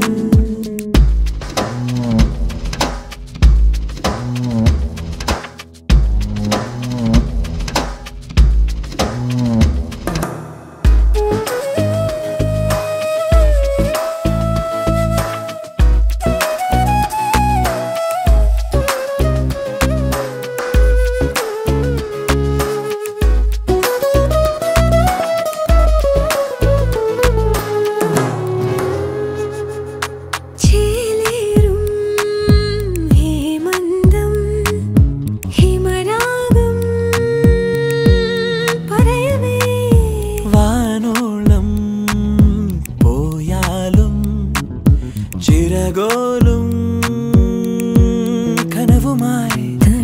C: ചേലേറും ഹേമന്തം ഹിമരാഗം പറയവേ
D: വാനോളം പോയാലും ചിറകോലും കനവുമായി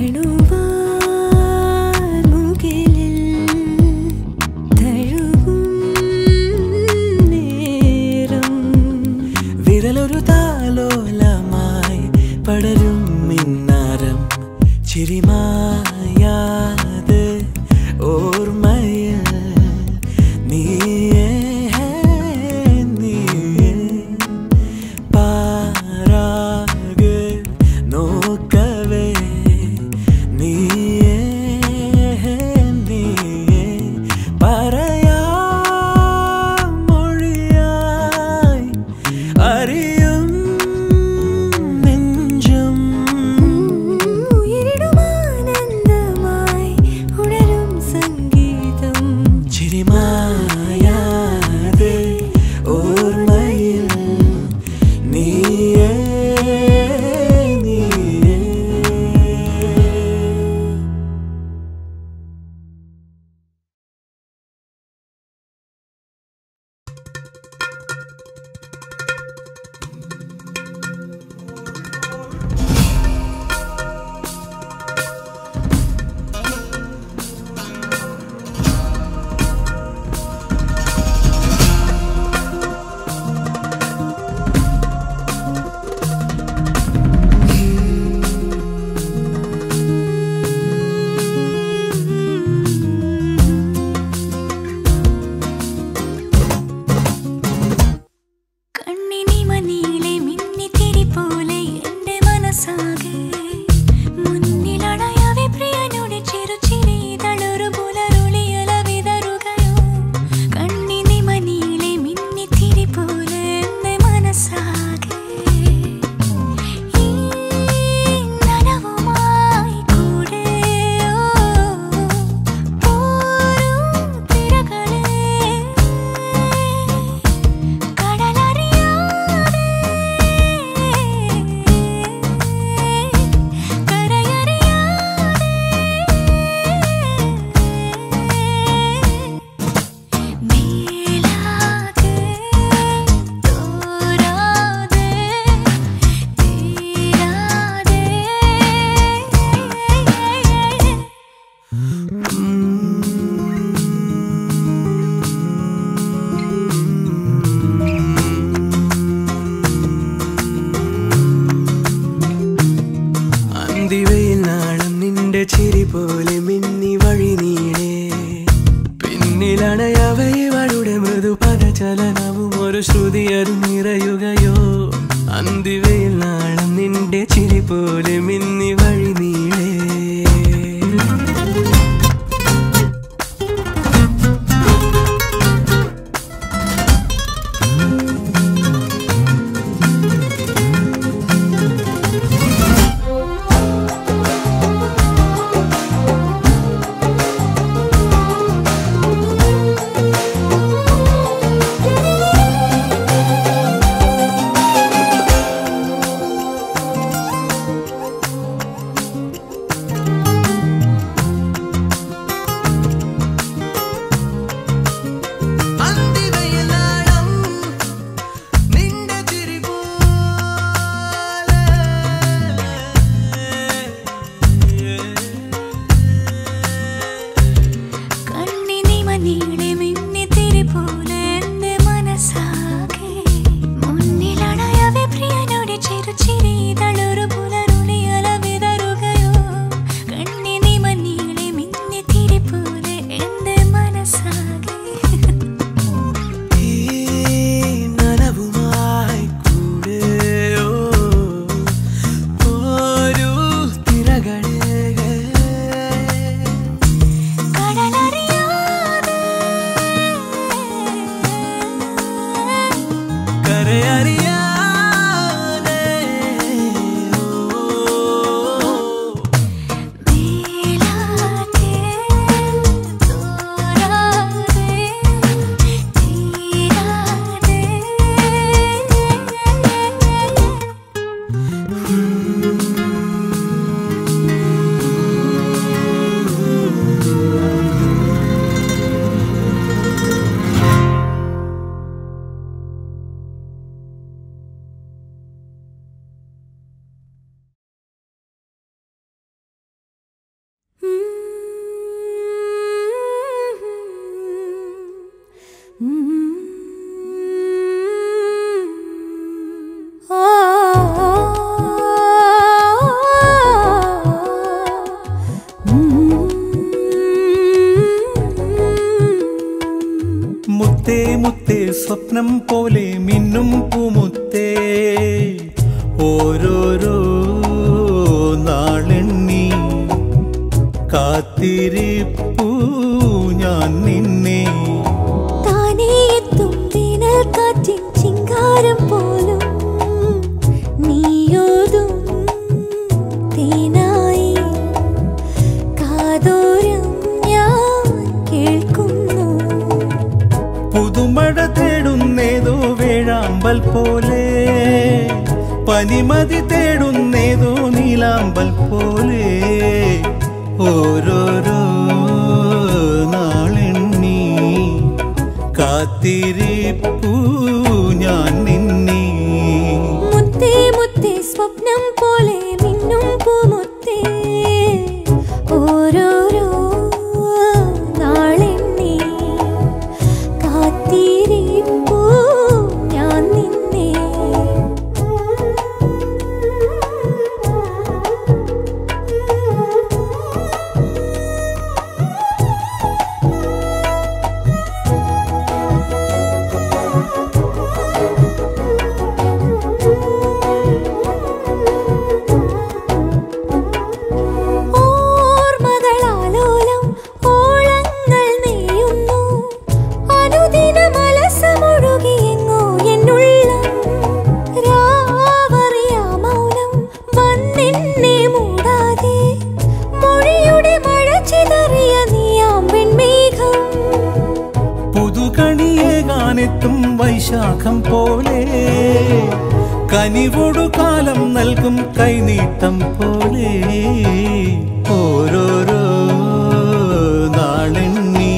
C: തണുവാൻ മുകിലിൽ തഴുകും നേരം
D: വിരലൊരു താലോലമായി പടരും മിന്നാരം ചിരിമായാതെ ഓർമ്മയിൽ നീയേ നീയേ പാരാകെ നോക്കവേ നീയേ നീയേ പറയാമൊഴിയായി അറിയും നെഞ്ചം
C: ഉയരിടുമാനന്ദമായി മനസ്സാകെ മുന്നിലണയവെ പ്രിയനുടെ ചെറുചിരിതളൊരു പുലരുളിയല വിതറുകയോ കണ്ണിനി മനീലെ മിന്നിത്തിരി പോലെ എന്റെ മനസ്സാകെ ഈ നനവുമായി കൂടെയോ പോരൂ തിരകളെ കടലറിയാതെ കരയറിയാതെ മേലാകെ തോരാതെ തീരാതെ
D: അന്തിവയിൽ നാളം നിന്റെ ചിരി പോലെ മിന്നി വഴി നീളേ പിന്നിലണയവയുടെ മൃദു പദചലനവും ഒരു ശ്രുതി അത് നിറയുകയോ അന്തിവയിൽ നാളം നിന്റെ ചിരി പോലെ മിന്നി വഴി നീളേ നിന്റെ ചിരി
C: കണ്ണിനി മനീളെ മിന്നിത്തിരി പോലെ എന്റെ മനസ്സാകെ മുന്നിലണയവെ പ്രിയനുടെ ചെറുചിരിതളൊരു പുലരുളിയല വിതറുകയോ കണ്ണിനി മനീളെ മിന്നിത്തിരി പോലെ എന്റെ മനസ്സാകെ
D: ഈ നനവുമായി കൂടെയോ ഒരു തിരകളെ
C: കടലറിയാതെ
D: കരയറിയാതെ
C: മേലാകെ തോരാതെ തീരാതെ
A: മുത്തേ മുത്തേ സ്വപ്നം പോലെ മിന്നും പൂമുത്തേ ഓരോരോ നാളെണ്ണി കാത്തിരിപ്പൂ ഞാൻ നിന്നെ
C: താനേ എത്തും വേനൽ കാറ്റിൻ ചിങ്കാരം പോലും നീയോതും തേനായി കാതോരം ഞാൻ കേൾക്കുന്നു
A: പുതുമഴ തേടുന്നേതോ വേഴാമ്പൽ പോലെ പനിമതി തേടുന്നേതോ നീലാമ്പൽ പോലെ ഓരോരോ നാളെണ്ണി കാത്തിരിപ്പൂ ഞാൻ നിന്നെ
C: മുത്തേ മുത്തേ സ്വപ്നം പോലെ മിന്നും പൂമുത്തേ ഓരോരോ നാളെണ്ണി കാത്തിരിപ്പൂ ഞാൻ നിന്നെ
A: കനിവോടു കാലം നൽകും കൈനീട്ടം പോലെ ഓരോരോ നാളെണ്ണി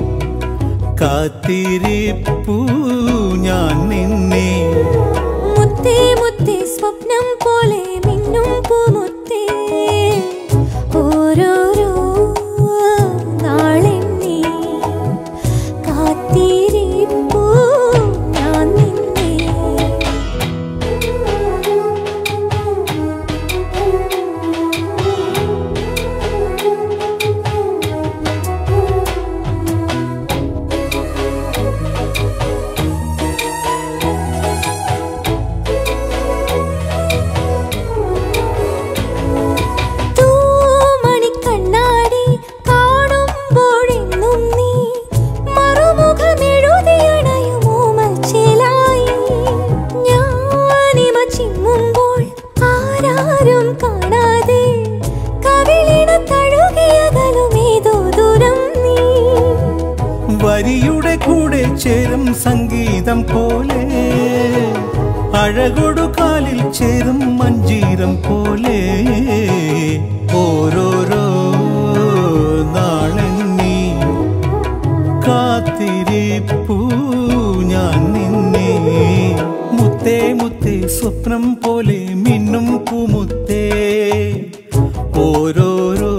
A: കാത്തിരിപ്പൂ ഞാൻ നിന്നെ
C: മുത്തേ മുത്തേ സ്വപ്നം പോലെ മിന്നും പൂമുത്തേ ഓരോരോ നാളെണ്ണി കാത്തിരിപ്പൂ ഞാൻ നിന്നെ തൂമണിക്കണ്ണാടി കാണുമ്പോഴെന്നും നീ മറുമുഖമെഴുതിയണയുമോ മച്ചിലായി ഞാനിമ ചിമ്മുമ്പോൾ ആരാരും കാണാതെ കവിളിണ തഴുകിയകലുമേതോ ദൂരം നീ
A: വരിയുടെ കൂടെ ചേരും സംഗീതം പോലെ അഴകൊടു കാലിൽ ചേരും മഞ്ചീരം പോലെ ഓരോരോ നാളെണ്ണി കാത്തിരിപ്പൂ ഞാൻ നിന്നെ മുത്തേ മുത്തേ സ്വപ്നം പോലെ മിന്നും പൂമുത്തേ ഓരോരോ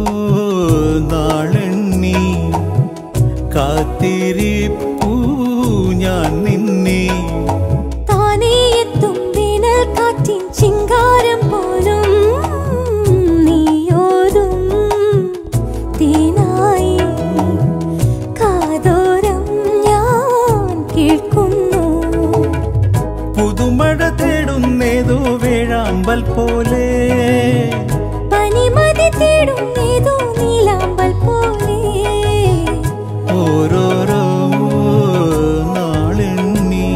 A: നാളെണ്ണി കാത്തിരിപ്പൂ ഞാൻ നിന്നെ
C: താനേ എത്തും വേനൽ കാറ്റിൻ ചിങ്കാരം പോലും നീയോതും തീനായി കാതോരം ഞാൻ കേൾക്കുന്നു
A: പുതുമഴ തേടുന്നേതോ വേഴാമ്പൽ പോലെ
C: പനിമതി തേടും ഏതോ നീലാമ്പൽ പോലെ
A: ഓരോരോ നാളെണ്ണി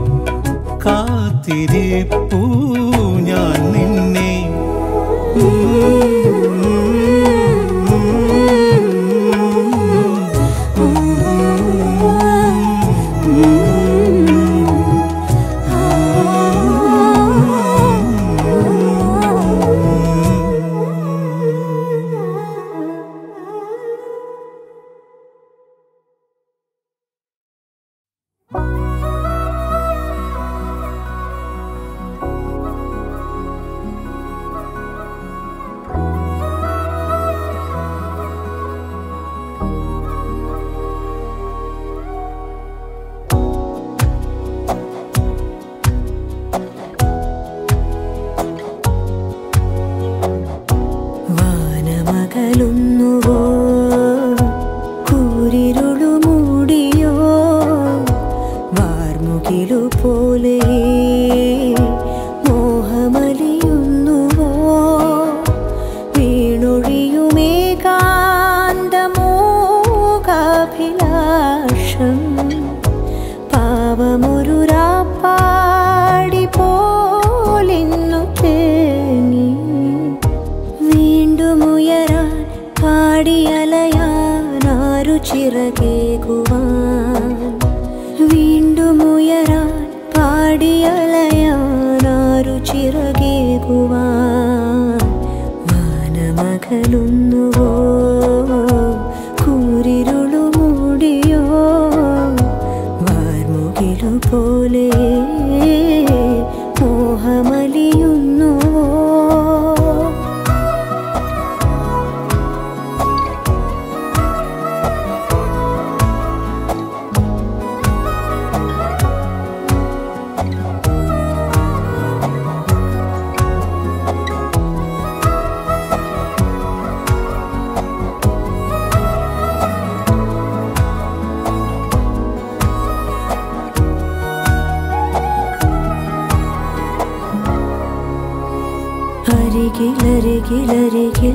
A: കാത്തിരിപ്പൂ ഞാൻ നിന്നെ
C: വാനമകലുന്നുവോ കൂരിരുളു മൂടിയോ വാർമുകിലു പോലെ മോഹമലിയുന്നുവോ വീണൊഴിയുമേകാന്തമോകാഭിലാഷം പാവമൊരു രാപ്പാടി പോലിന്നു തേങ്ങി വീണ്ടും ഉയരാൻ പാടിയലയാൻ ആരു ചിറകേകുവാൻ വീണ്ടും ഉയരാൻ പാടിയലയാൻ ആരു ചിറകേകുവാൻ വാനമകലുന്നുവോ കൂരിരുളു മൂടിയോ വാർമുകിലു പോലെ മോഹമലിയുന്നുവോ അരികിലരികിലരികിൽ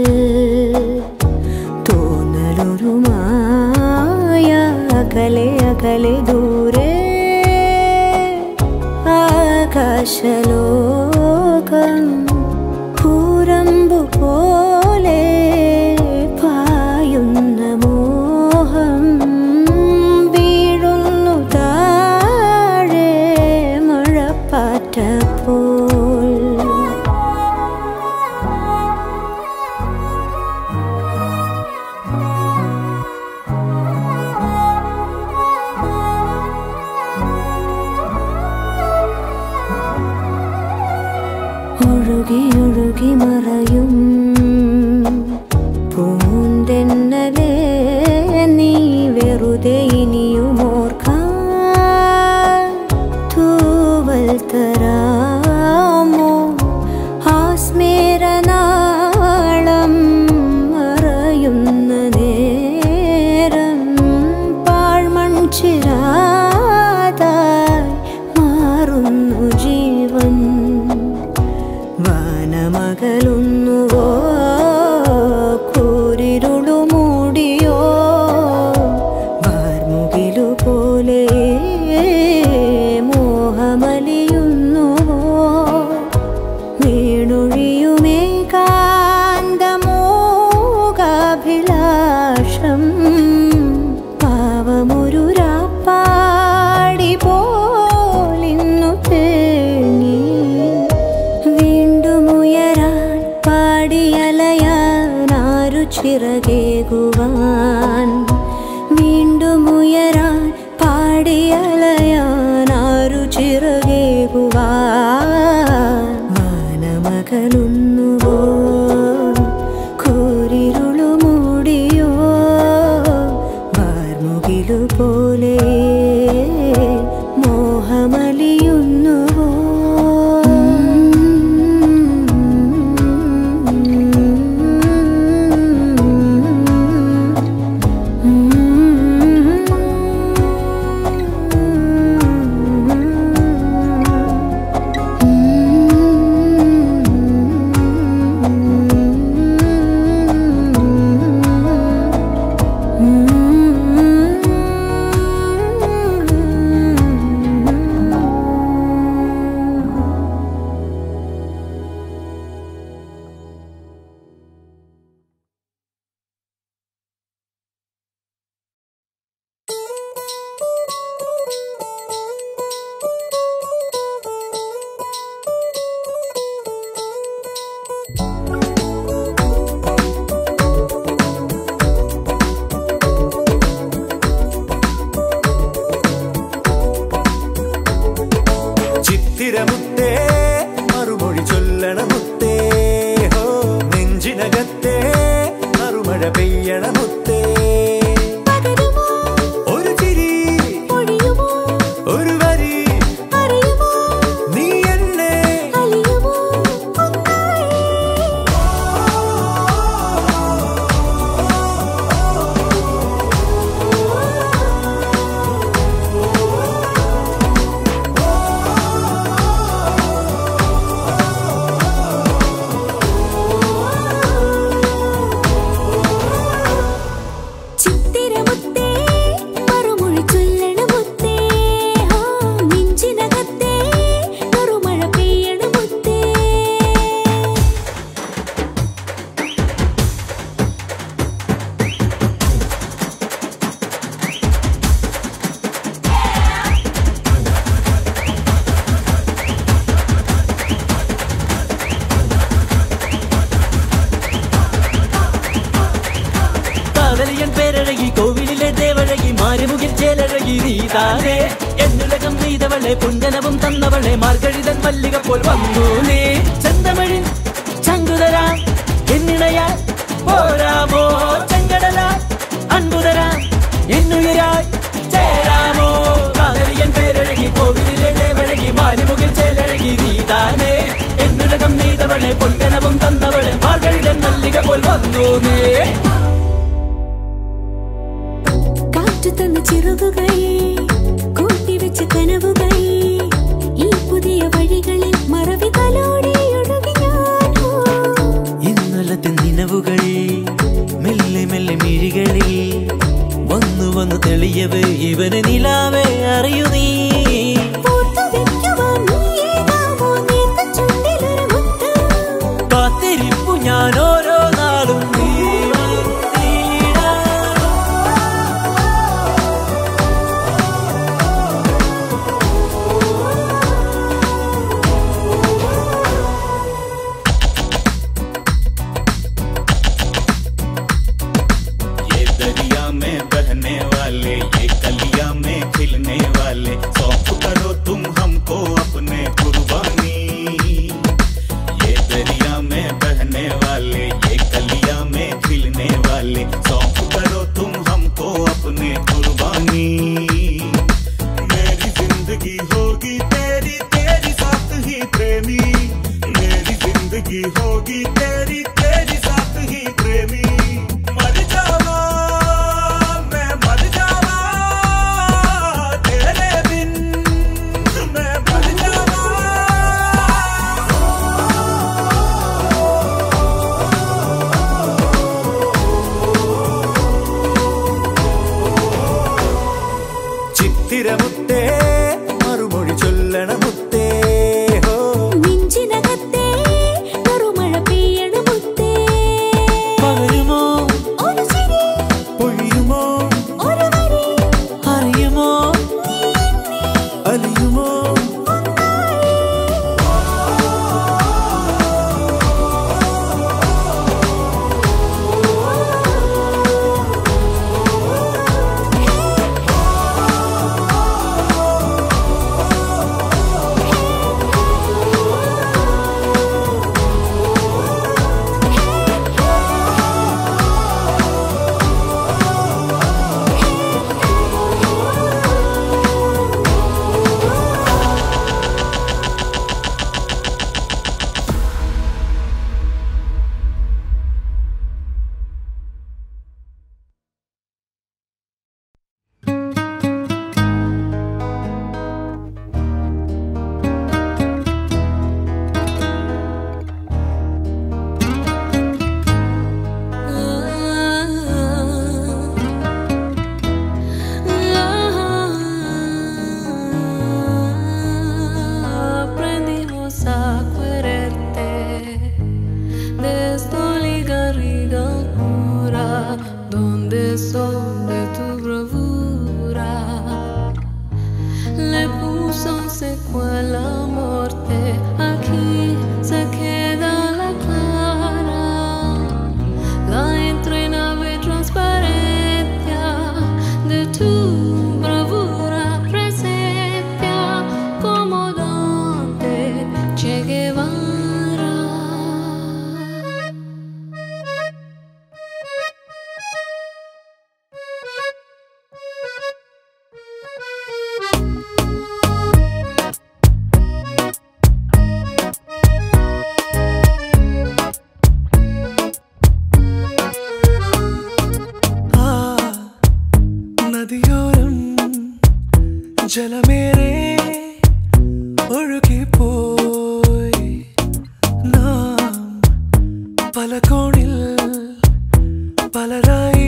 C: തോന്നലൊരു മായ അകലെ അകലെ ദൂരെ ആകാശലോകം കൂരമ്പു പോലെ പായുന്ന മോഹം വീഴുന്നു താഴെ മഴപ്പാറ്റ പോ ഒഴുകി മറയും പൂന്തെന്നലേ നീ വെറുതെ ഇനിയും ഓർക്കാൻ തൂവൽ തരാമോ ആസ്മേരനാളം മറയുന്ന നേരം പാഴ്മൺ ചിരാതായി മാറുന്നു ജീവൻ വാനമകലുന്നുവോ കൂരിരുളു മൂടിയോ വാർമുകിലു പോലെ മോഹമലിയുന്നുവോ വീണൊഴിയുമേ കാന്തമോകാഭിലാഷം പാവമൊരു രാപ്പാടി പോലിന്നു തേങ്ങി വീണ്ടും ഉയരാൻ പാടിയലയാൻ ആരു ചിറകേകുവാൻ വീണ്ടും ഉയരാൻ പാടിയലയാൻ ആരു ചിറകേകുവാൻ വാനമകലുന്നുവോ കൂരിരുളു മൂടിയോ വാർമുകിലു പോലെ മോഹമലിയുന്നുവോ
A: ചിത്തിരമുത്തേ മറുമൊഴി ചൊല്ലണമുത്തേ ഹോ നെഞ്ചിനകത്തേ മറുമഴ പെയ്യണമുത്തേ ഒരു ചിരി ഒരു വരി നീ എന്നെ
C: ചിത്തിരമുത്തേ മറുമൊഴി ചൊല്ലണമുത്തേ ആ നെഞ്ചിനകത്തേ നറുമഴ പെയ്യണമുത്തേ
D: കാതലിയൻ പേരഴകി കോവിലിലെ ദേവഴകി മാരിമുകിൽ ചേലഴകി നീതാനേ എന്നുലകം നീതവളെ പുഞ്ചനവും തന്നവളെ മാർഗഴിതൻ മല്ലിക പോൽ വന്നു നീ ചെന്തമിഴിൻ ചങ്കുതരാ എന്നിണയാ പോരാമോ ചെങ്കടല അൻപുതരാ എന്നുയരായി ചേരാമോ കാതലിയൻ പേരഴകി കോവിലിലെ ദേവഴകി മാരിമുകിൽ ചേലഴകി നീതാനേ എന്നുലകം നീതവളെ പൊൻകനവും തന്നവളെ മാർഗഴിതൻ മല്ലിക പോൽ വന്നു നീ
C: കാറ്റു തന്ന ചിറകുകൾ കൂട്ടിവെച്ച കനവുകൾ ഈ പുതിയ വഴികളിൽ മറവികളോടെ ഒഴുകി ഞാൻ ഓ.
D: ഇന്നലത്തെ നിലവുകൾ മെല്ലെ മെല്ലെ മിഴികളിൽ വന്നു വന്നു തെളിയവേ ഇവന് നിലാവേ അറിയൂ നീ
C: ഓർത്തു വെക്കുവാൻ നീയേകാമോ നേർത്ത ചുണ്ടിലൊരു മുത്തം.
D: കാത്തിരിപ്പു ഞാൻ ഓരോ നാളും നീ വന്നിടാൻ.
F: ये दरिया में बहने वाले ये कलिया में खिलने वाले सौंप करो तुम हमको अपने कुर्बानी ये दरिया बहने वाले ये कलिया में खिलने वाले सौंप करो तुम हमको अपने कुर्बानी मेरी जिंदगी होगी तेरी तेरी साथ ही प्रेमी मेरी जिंदगी होगी तेरी तेरी साथ ही प्रेमी मर जावा मैं मर जावा तेरे बिन मैं मर जावा
A: ചിത്തിരമുത്തേ മറുമൊഴി ചൊല്ലണ മുത്തേ ഹോ
C: നെഞ്ചിനകത്തെ നറുമഴ പെയ്യണ മുത്തേ
A: പകരുമോ
C: ഒരു ചിരി
A: പൊഴിയുമോ
C: ഒരു വരി
A: അറിയുമോ അലിയുമോ
E: Aprendimos a quererte de esta liga riga pura donde son de tu bravura le puso un secuela a muerte aquí se queda la clara la entrenable transparencia de tu bravura presenta como Dante Che Guevara.
D: ആ നദിയോരം ജലമേറെ ഒഴുകിപ്പോയി നാം പല കോണിൽ പലരായി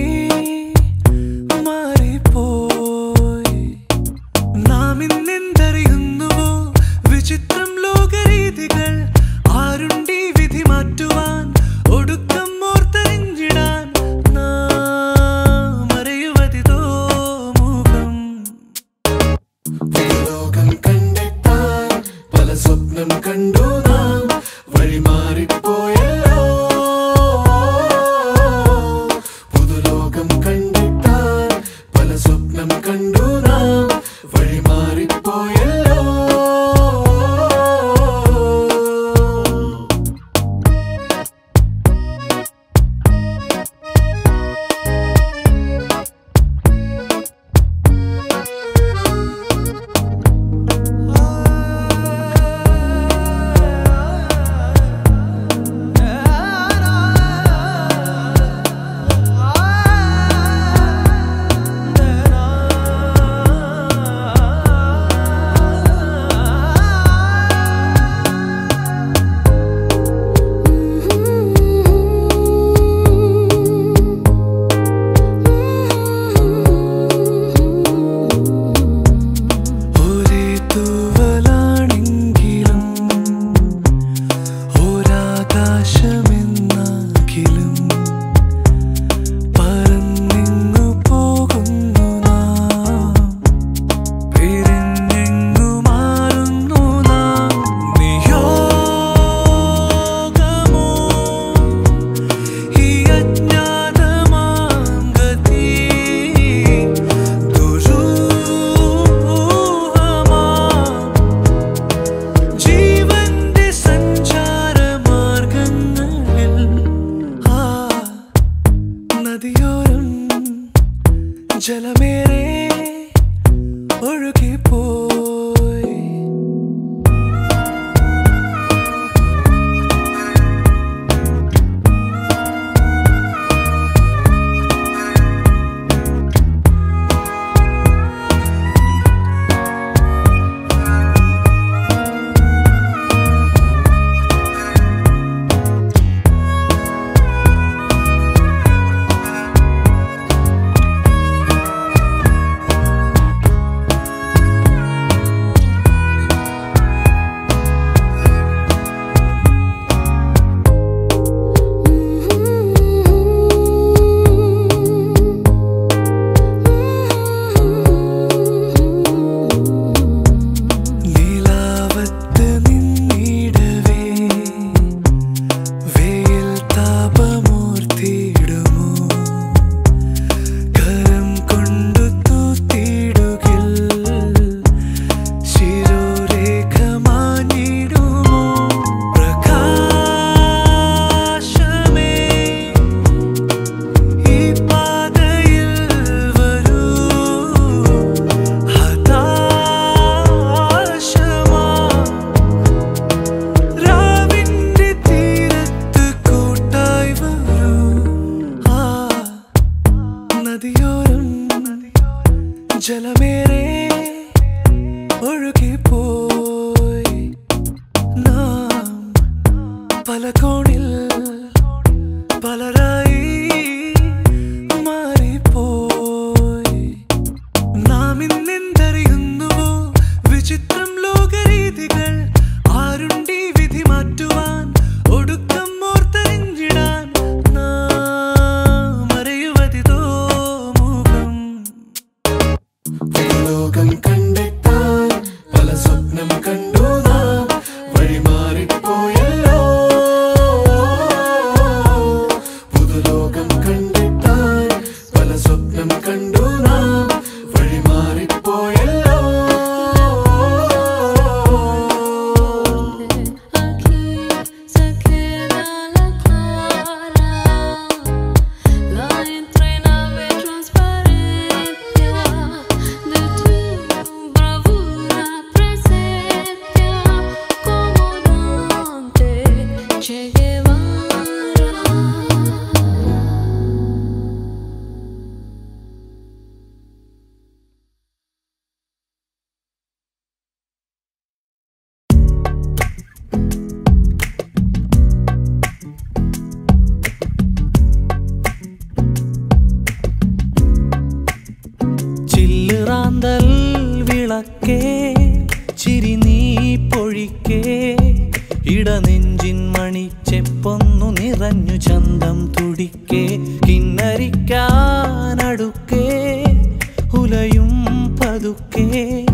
D: മാറിപ്പോയി നാം ഇന്നെന്തറിയുന്നുവോ വിചിത്രം ലോകരീതികൾ ആരുണ്ടീ വിധി മാറ്റുവാൻ ഒടുക്കം ഓർത്തറിഞ്ഞിടാൻ നാം അറിയുവതിതോ മുഖം
B: ലോകം കണ്ടെത്താൻ പല സ്വപ്നം കണ്ടു നാം വഴിമാറിപ്പോയല്ലോ പുതുലോകം കണ്ടെത്താൻ പല സ്വപ്നം കണ്ടു നാം വഴിമാറിപ്പോയല്ലോ
D: ഒരേ തൂവലാണെങ്കിലും ഒരാകാശമെന്നാകിലും പറന്നിങ്ങു പോകുന്നു നാം പിരിഞ്ഞെങ്ങു മാറുന്നു നാം നിയോഗമോ ഈ അജ്ഞാതമാം ഗതി ദുരൂഹമാം ജീവന്റെ സഞ്ചാരമാർഗങ്ങൾ കോണിൽ പലരായി മാറിപ്പോയി നാം ഇന്നെന്തറിയുന്നുവോ വിചിത്രം ലോകരീതികൾ ആരുണ്ടീ വിധി മാറ്റുവാൻ ഒടുക്കം ഓർത്തറിഞ്ഞിടാൻ നാം അറിയുവതിതോ മുഖം
B: ലോകം കണ്ടെത്താൻ പല സ്വപ്നം കണ്ടു നാം വഴിമാറിപ്പോയല്ലോ പുതുലോകം കണ്ടെത്താൻ പല സ്വപ്നം കണ്ടു നാം വഴിമാറിപ്പോയല്ലോ
E: Aquí se queda la clara, la entrenable transparencia de tu bravura presepia comandante Che Guevara.
A: ചില്ലുറാന്തൽ വിളക്കേ ചിരി നീ പൊഴിക്കേ ഇടനെഞ്ചിൻ മണിച്ചെപ്പൊന്നു നിറഞ്ഞു ചന്തം തുടിക്കേ കിന്നരിക്കാനടുക്കേ ഉലയും പതുക്കേ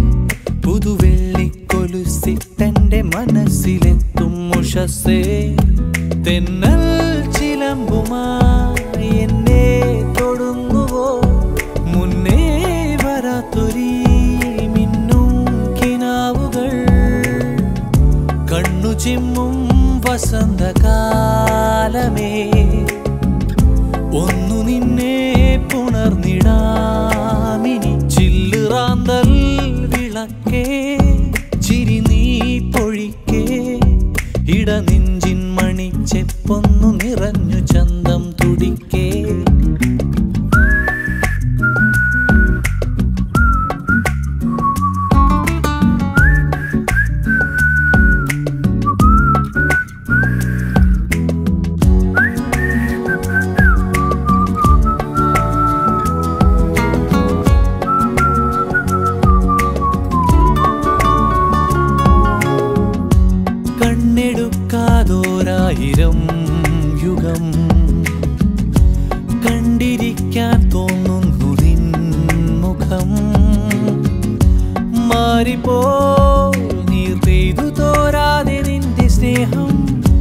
A: പുതുവെള്ളിക്കൊലുസിട്ടെന്റെ മനസ്സിലെത്തും ഉഷസ്സേ തെന്നൽ ചിലമ്പുമായി എന്നെ തൊടുന്നുവോ മുന്നേ വരാത്തൊരീ മിന്നും കിനാവുകൾ കണ്ണു ചിമ്മും വസന്തകാലമേ ഒന്നു നിന്നെ പുണർന്നിടാമിനി ചില്ലുറാന്തൽ വിളക്കേ ചിരി നീ പൊഴിക്കേ ഇടനെഞ്ചിൻ മണിച്ചെപ്പൊന്നു നിറഞ്ഞു ചന്തം തുടിക്കേ കണ്ണെടുക്കാതോരായിരം യുഗം കണ്ടിരിക്കാൻ തോന്നുന്നു നിൻ മുഖം മാറിപ്പോ നീർ പെയ്തു തോരാതെ നിന്റെ സ്നേഹം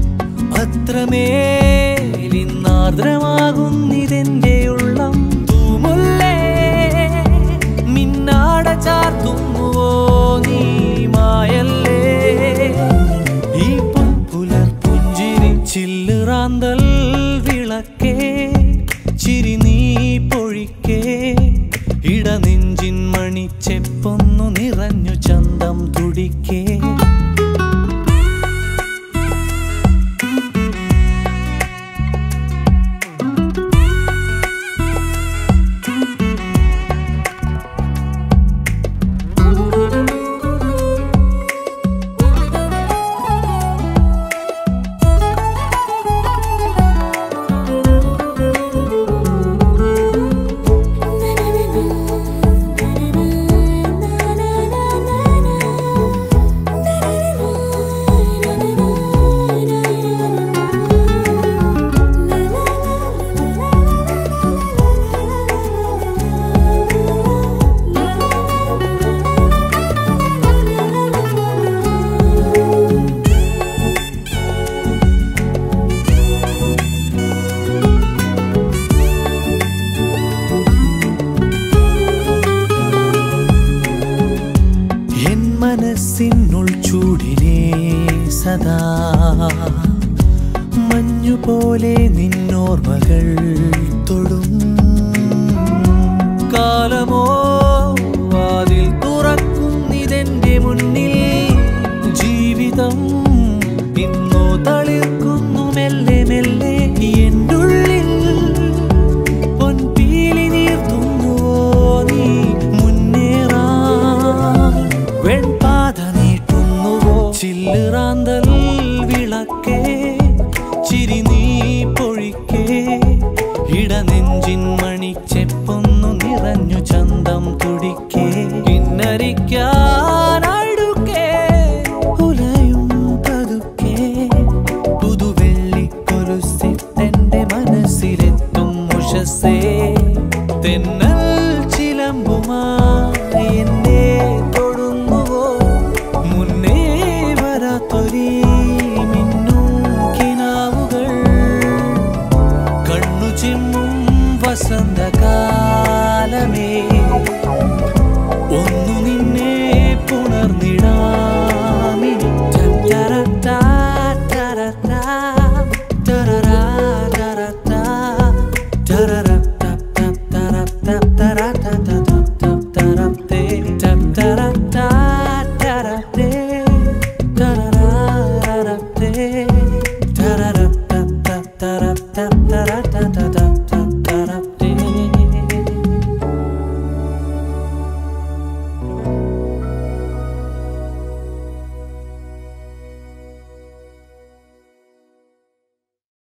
A: അത്രമേലിന്നാർദ്രമാകുന്നിതെന്റെ ഉള്ളം തൂമുല്ലേ മിന്നാട ചാർത്തുന്നുവോ നീ മായല്ലേ ഈ പുലർ പുഞ്ചിരി ചില്ലുറാന്തൽ വിളക്കേ ചിരി നീ പൊഴിക്കേ ഇടനെഞ്ചിൻ മണിച്ചെപ്പൊന്നു നിറഞ്ഞു ചന്തം തുടിക്കേ എൻ മനസ്സിനുൾ ചൂടിനെ സദാ മഞ്ഞുപോലെ നിന്നോർമകൾ തൊടും കാലമോ